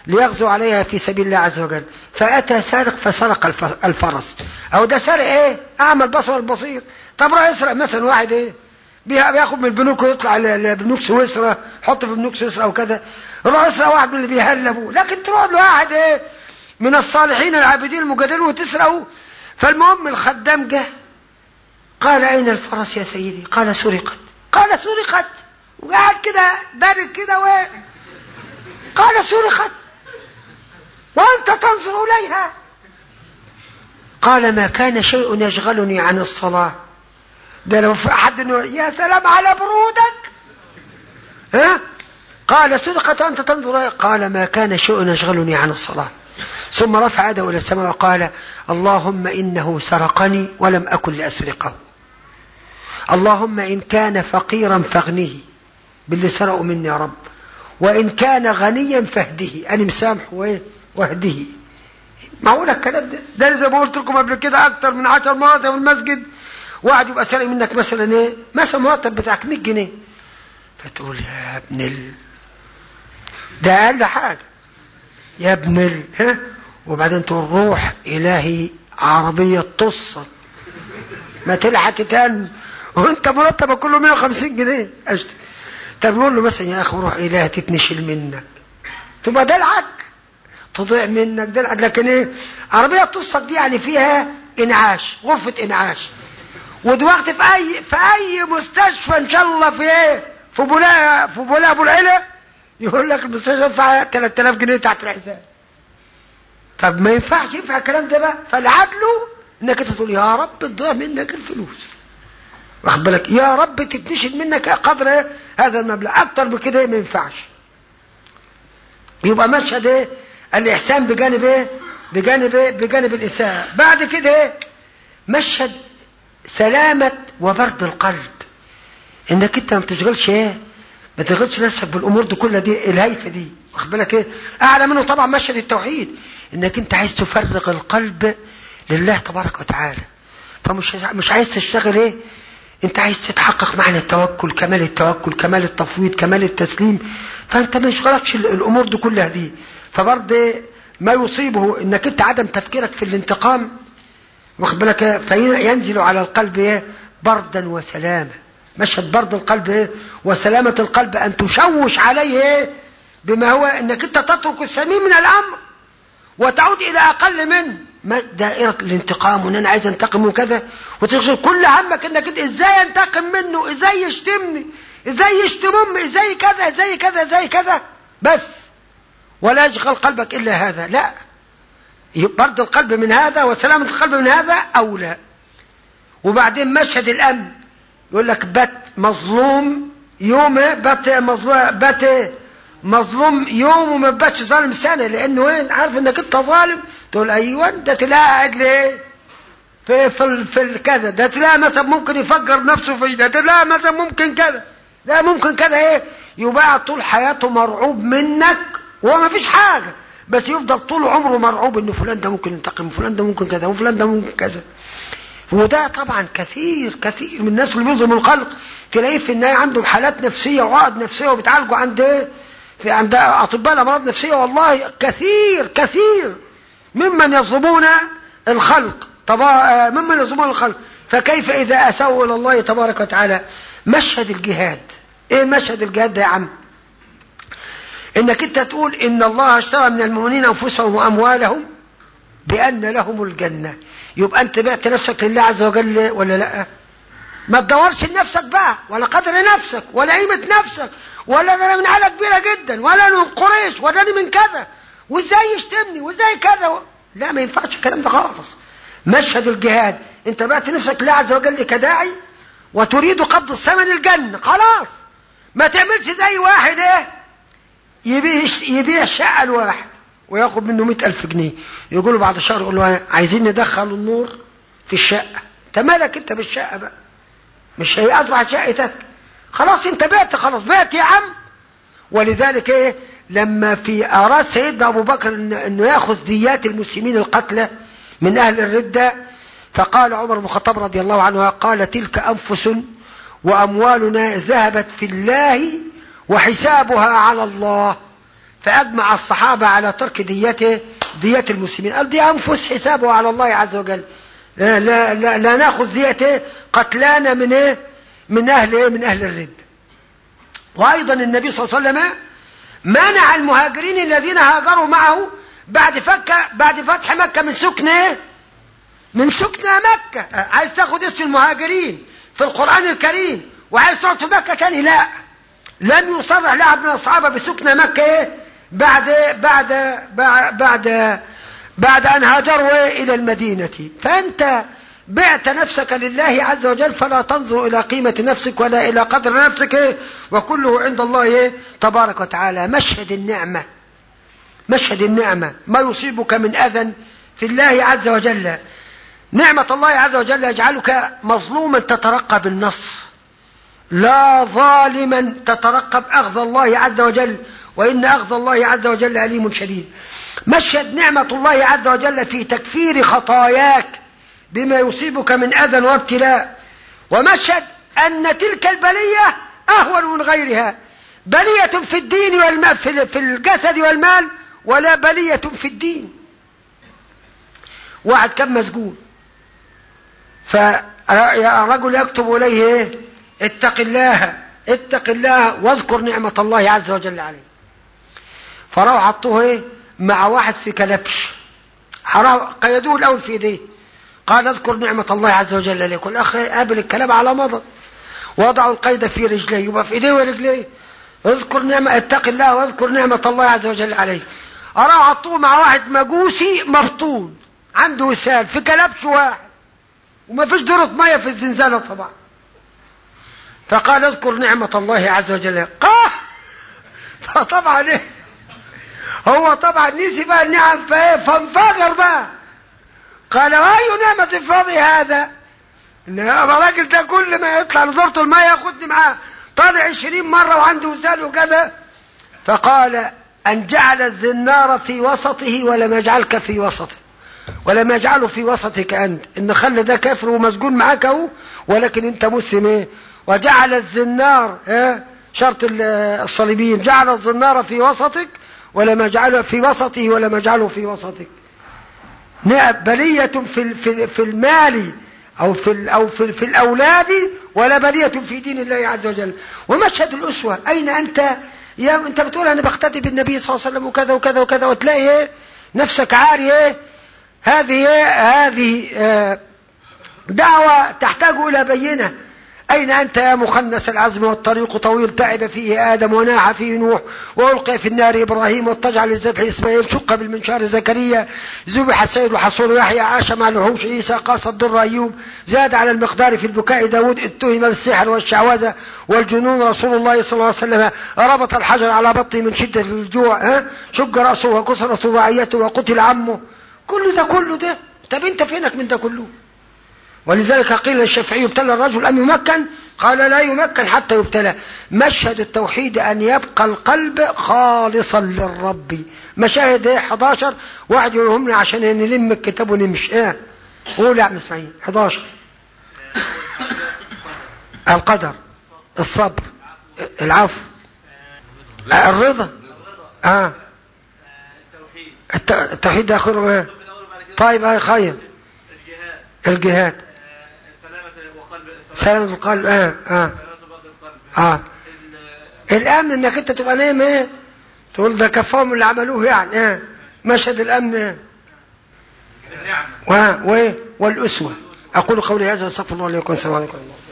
ليغزو عليها في سبيل الله عز وجل فأتى سارق فسرق الفرس أو ده سارق إيه أعمى البصر البصير طب راح يسرق مثلا واحد إيه بياخد من البنوك ويطلع لبنوك سويسرا حط في بنوك سويسرا او كذا روح يسرق واحد من اللي بيهلبوا لكن تروح لواحد ايه من الصالحين العابدين المجادلين وتسرقوا فالمهم الخدام جه قال اين الفرس يا سيدي قال سرقت قال سرقت وقعد كده بارد كده و قال سرقت وانت تنظر اليها قال ما كان شيء يشغلني عن الصلاه ده لو في حد انه يا سلام على برودك ها قال صدقة أنت تنظر قال ما كان شيء يشغلني عن الصلاة ثم رفع يده إلى السماء وقال اللهم إنه سرقني ولم أكن لأسرقه اللهم إن كان فقيرا فاغنه باللي سرقوا مني يا رب وإن كان غنيا فاهده أنا مسامحه واهده معقول الكلام ده ده زي ما قلت لكم قبل كده أكتر من عشر مرات في المسجد واحد يبقى سارق منك مثلا ايه مثلا مرتب بتاعك 100 جنيه فتقول يا ابن ال ده اقل حاجه يا ابن ال ها وبعدين تقول روح الهي عربيه تصل ما تلحق تاني وانت مرتبك كله 150 جنيه أشت. طب يقول له مثلا يا اخي روح الهي تتنشل منك تبقى ده العدل تضيع منك ده العدل لكن ايه عربيه تصل دي يعني فيها انعاش غرفه انعاش ودلوقتي في اي في اي مستشفى ان شاء الله في ايه في بولاء في بولاء ابو العلا يقول لك المستشفى يدفع 3000 جنيه تحت الحساب طب ما ينفعش ينفع الكلام ده بقى فالعدل انك انت تقول يا رب تضيع منك الفلوس واخد بالك يا رب تتنشد منك قدر هذا المبلغ اكتر من كده ما ينفعش يبقى مشهد ايه الاحسان بجانب ايه بجانب ايه بجانب الاساءه بعد كده ايه مشهد سلامة وبرد القلب انك انت ما بتشغلش ايه ما تشغلش نفسك بالامور دي كلها دي الهيفه دي واخد بالك ايه اعلى منه طبعا مشهد التوحيد انك انت عايز تفرغ القلب لله تبارك وتعالى فمش مش عايز تشتغل ايه انت عايز تتحقق معنى التوكل كمال التوكل كمال التفويض كمال التسليم فانت ما يشغلكش الامور دي كلها دي فبرضه ما يصيبه انك انت عدم تفكيرك في الانتقام واخد بالك فينزل على القلب ايه بردا وسلاما مشهد برد القلب ايه وسلامة القلب ان تشوش عليه ايه بما هو انك انت تترك السمين من الامر وتعود الى اقل منه دائرة الانتقام وان انا عايز انتقم وكذا وتشغل كل همك انك انت ازاي انتقم منه ازاي يشتمني ازاي يشتم امي ازاي كذا ازاي كذا ازاي كذا بس ولا يشغل قلبك الا هذا لا برد القلب من هذا وسلامة القلب من هذا أولى وبعدين مشهد الأمن يقول لك بات مظلوم يوم بات مظلوم بات مظلوم يوم وما باتش ظالم سنة لأنه وين عارف إنك أنت ظالم تقول أيوة ده تلاقي قاعد ليه في في في كذا ده تلاقي مثلا ممكن يفجر نفسه في ده تلاقي مثلا ممكن كذا لا ممكن كذا ايه يبقى طول حياته مرعوب منك وهو ما فيش حاجه بس يفضل طول عمره مرعوب ان فلان ده ممكن ينتقم فلان ده ممكن كذا وفلان ده ممكن كذا وده طبعا كثير كثير من الناس اللي بيظلموا الخلق تلاقيه في النهايه عندهم حالات نفسيه وعقد نفسيه وبيتعالجوا عند ايه في عند اطباء الامراض النفسيه والله كثير كثير ممن يظلمون الخلق طبعا ممن يظلمون الخلق فكيف اذا اسوا الى الله تبارك وتعالى مشهد الجهاد ايه مشهد الجهاد ده يا عم انك انت تقول ان الله اشترى من المؤمنين انفسهم واموالهم بان لهم الجنه يبقى انت بعت نفسك لله عز وجل ولا لا ما تدورش لنفسك بقى ولا قدر نفسك ولا قيمه نفسك ولا انا من عائله كبيره جدا ولا انا من قريش ولا انا من كذا وازاي يشتمني وازاي كذا و... لا ما ينفعش الكلام ده خالص مشهد الجهاد انت بعت نفسك لله عز وجل كداعي وتريد قبض الثمن الجنه خلاص ما تعملش زي واحد ايه يبيع يبيع شقه الواحد وياخد منه مئة ألف جنيه يقولوا بعد شهر يقول له عايزين ندخل النور في الشقة انت مالك انت بالشقة بقى مش هي أصبحت شقتك خلاص انت بعت خلاص بعت يا عم ولذلك ايه لما في أراد سيدنا أبو بكر انه ياخذ ديات المسلمين القتلى من أهل الردة فقال عمر بن الخطاب رضي الله عنه قال تلك أنفس وأموالنا ذهبت في الله وحسابها على الله فأجمع الصحابة على ترك ديته دية المسلمين قال دي أنفس حسابه على الله عز وجل لا, لا, لا, لا ناخذ ديته قتلانا من ايه من اهل ايه من اهل الرد وايضا النبي صلى الله عليه وسلم منع المهاجرين الذين هاجروا معه بعد فك بعد فتح مكة من سكن ايه من سكن مكة عايز تاخد اسم المهاجرين في القرآن الكريم وعايز تقعد في مكة تاني لا لم يصرح لاحد من الصحابة بسكن مكة ايه بعد بعد بعد بعد, بعد ان هاجروا إيه الى المدينة فانت بعت نفسك لله عز وجل فلا تنظر إلى قيمة نفسك ولا إلى قدر نفسك إيه؟ وكله عند الله إيه؟ تبارك وتعالى مشهد النعمة مشهد النعمة ما يصيبك من أذى في الله عز وجل نعمة الله عز وجل يجعلك مظلوما تترقب النص لا ظالما تترقب أخذ الله عز وجل وإن أخذ الله عز وجل أليم شديد مشهد نعمة الله عز وجل في تكفير خطاياك بما يصيبك من أذى وابتلاء ومشهد أن تلك البلية أهون من غيرها بلية في الدين والمال في الجسد والمال ولا بلية في الدين واحد كان مسجون فالرجل يكتب إليه إيه؟ اتق الله اتق الله واذكر نعمة الله عز وجل عليه فراحوا حطوه ايه مع واحد في كلبش قيدوه الاول في ايديه قال اذكر نعمة الله عز وجل عليك والاخ قابل الكلام على مضض وضعوا القيد في رجليه يبقى في ايديه ورجليه اذكر نعمة اتق الله واذكر نعمة الله عز وجل عليك اراوا حطوه مع واحد مجوسي مبطون عنده وسال في كلبش واحد وما فيش دورة مية في الزنزانة طبعا فقال اذكر نعمة الله عز وجل قاه فطبعا ايه هو طبعا نسي بقى النعم فانفجر بقى قال اي نعمة فاضي هذا الراجل ده كل ما يطلع لزورة الماء ياخدني معاه طالع عشرين مرة وعنده وسال وكذا فقال ان جعل الزنار في وسطه ولم يجعلك في وسطه ولم يجعله في وسطك انت ان خلى ده كافر ومسجون معاك اهو ولكن انت مسلم ايه وجعل الزنار ايه شرط الصليبيين جعل الزنار في وسطك ولم يجعله في وسطه ولم يجعله في وسطك بلية في في في المال أو في أو في, في الأولاد ولا بلية في دين الله عز وجل ومشهد الأسوة أين أنت يا أنت بتقول أنا بقتدي بالنبي صلى الله عليه وسلم وكذا وكذا وكذا وتلاقي إيه نفسك عاري إيه هذه إيه هذه آه دعوة تحتاج إلى بينة أين أنت يا مخنس العزم والطريق طويل تعب فيه آدم وناح فيه نوح وألقي في النار إبراهيم واتجع للذبح إسماعيل شق بالمنشار زكريا ذبح السيد وحصول يحيى عاش مع الوحوش عيسى قاس الضر أيوب زاد على المقدار في البكاء داود اتهم بالسحر والشعوذة والجنون رسول الله صلى الله عليه وسلم ربط الحجر على بطنه من شدة الجوع ها شق رأسه وكسرت رباعيته وقتل عمه كل ده كله ده طب انت فينك من ده كله ولذلك قيل الشافعي يبتلى الرجل أم يمكن قال لا يمكن حتى يبتلى مشهد التوحيد أن يبقى القلب خالصا للرب مشاهد ايه 11 واحد يقولهم لي عشان نلم الكتاب ونمشي ايه قول يا عم اسماعيل 11 القدر الصبر العفو الرضا اه التوحيد ده اخره ايه طيب ايه خير الجهاد سلامة القلب اه اه اه الامن انك انت تبقى نايم ايه تقول ده كفاهم اللي عملوه يعني اه مشهد الامن ايه و... و... والاسوه اقول قولي هذا واستغفر الله لي ولكم السلام عليكم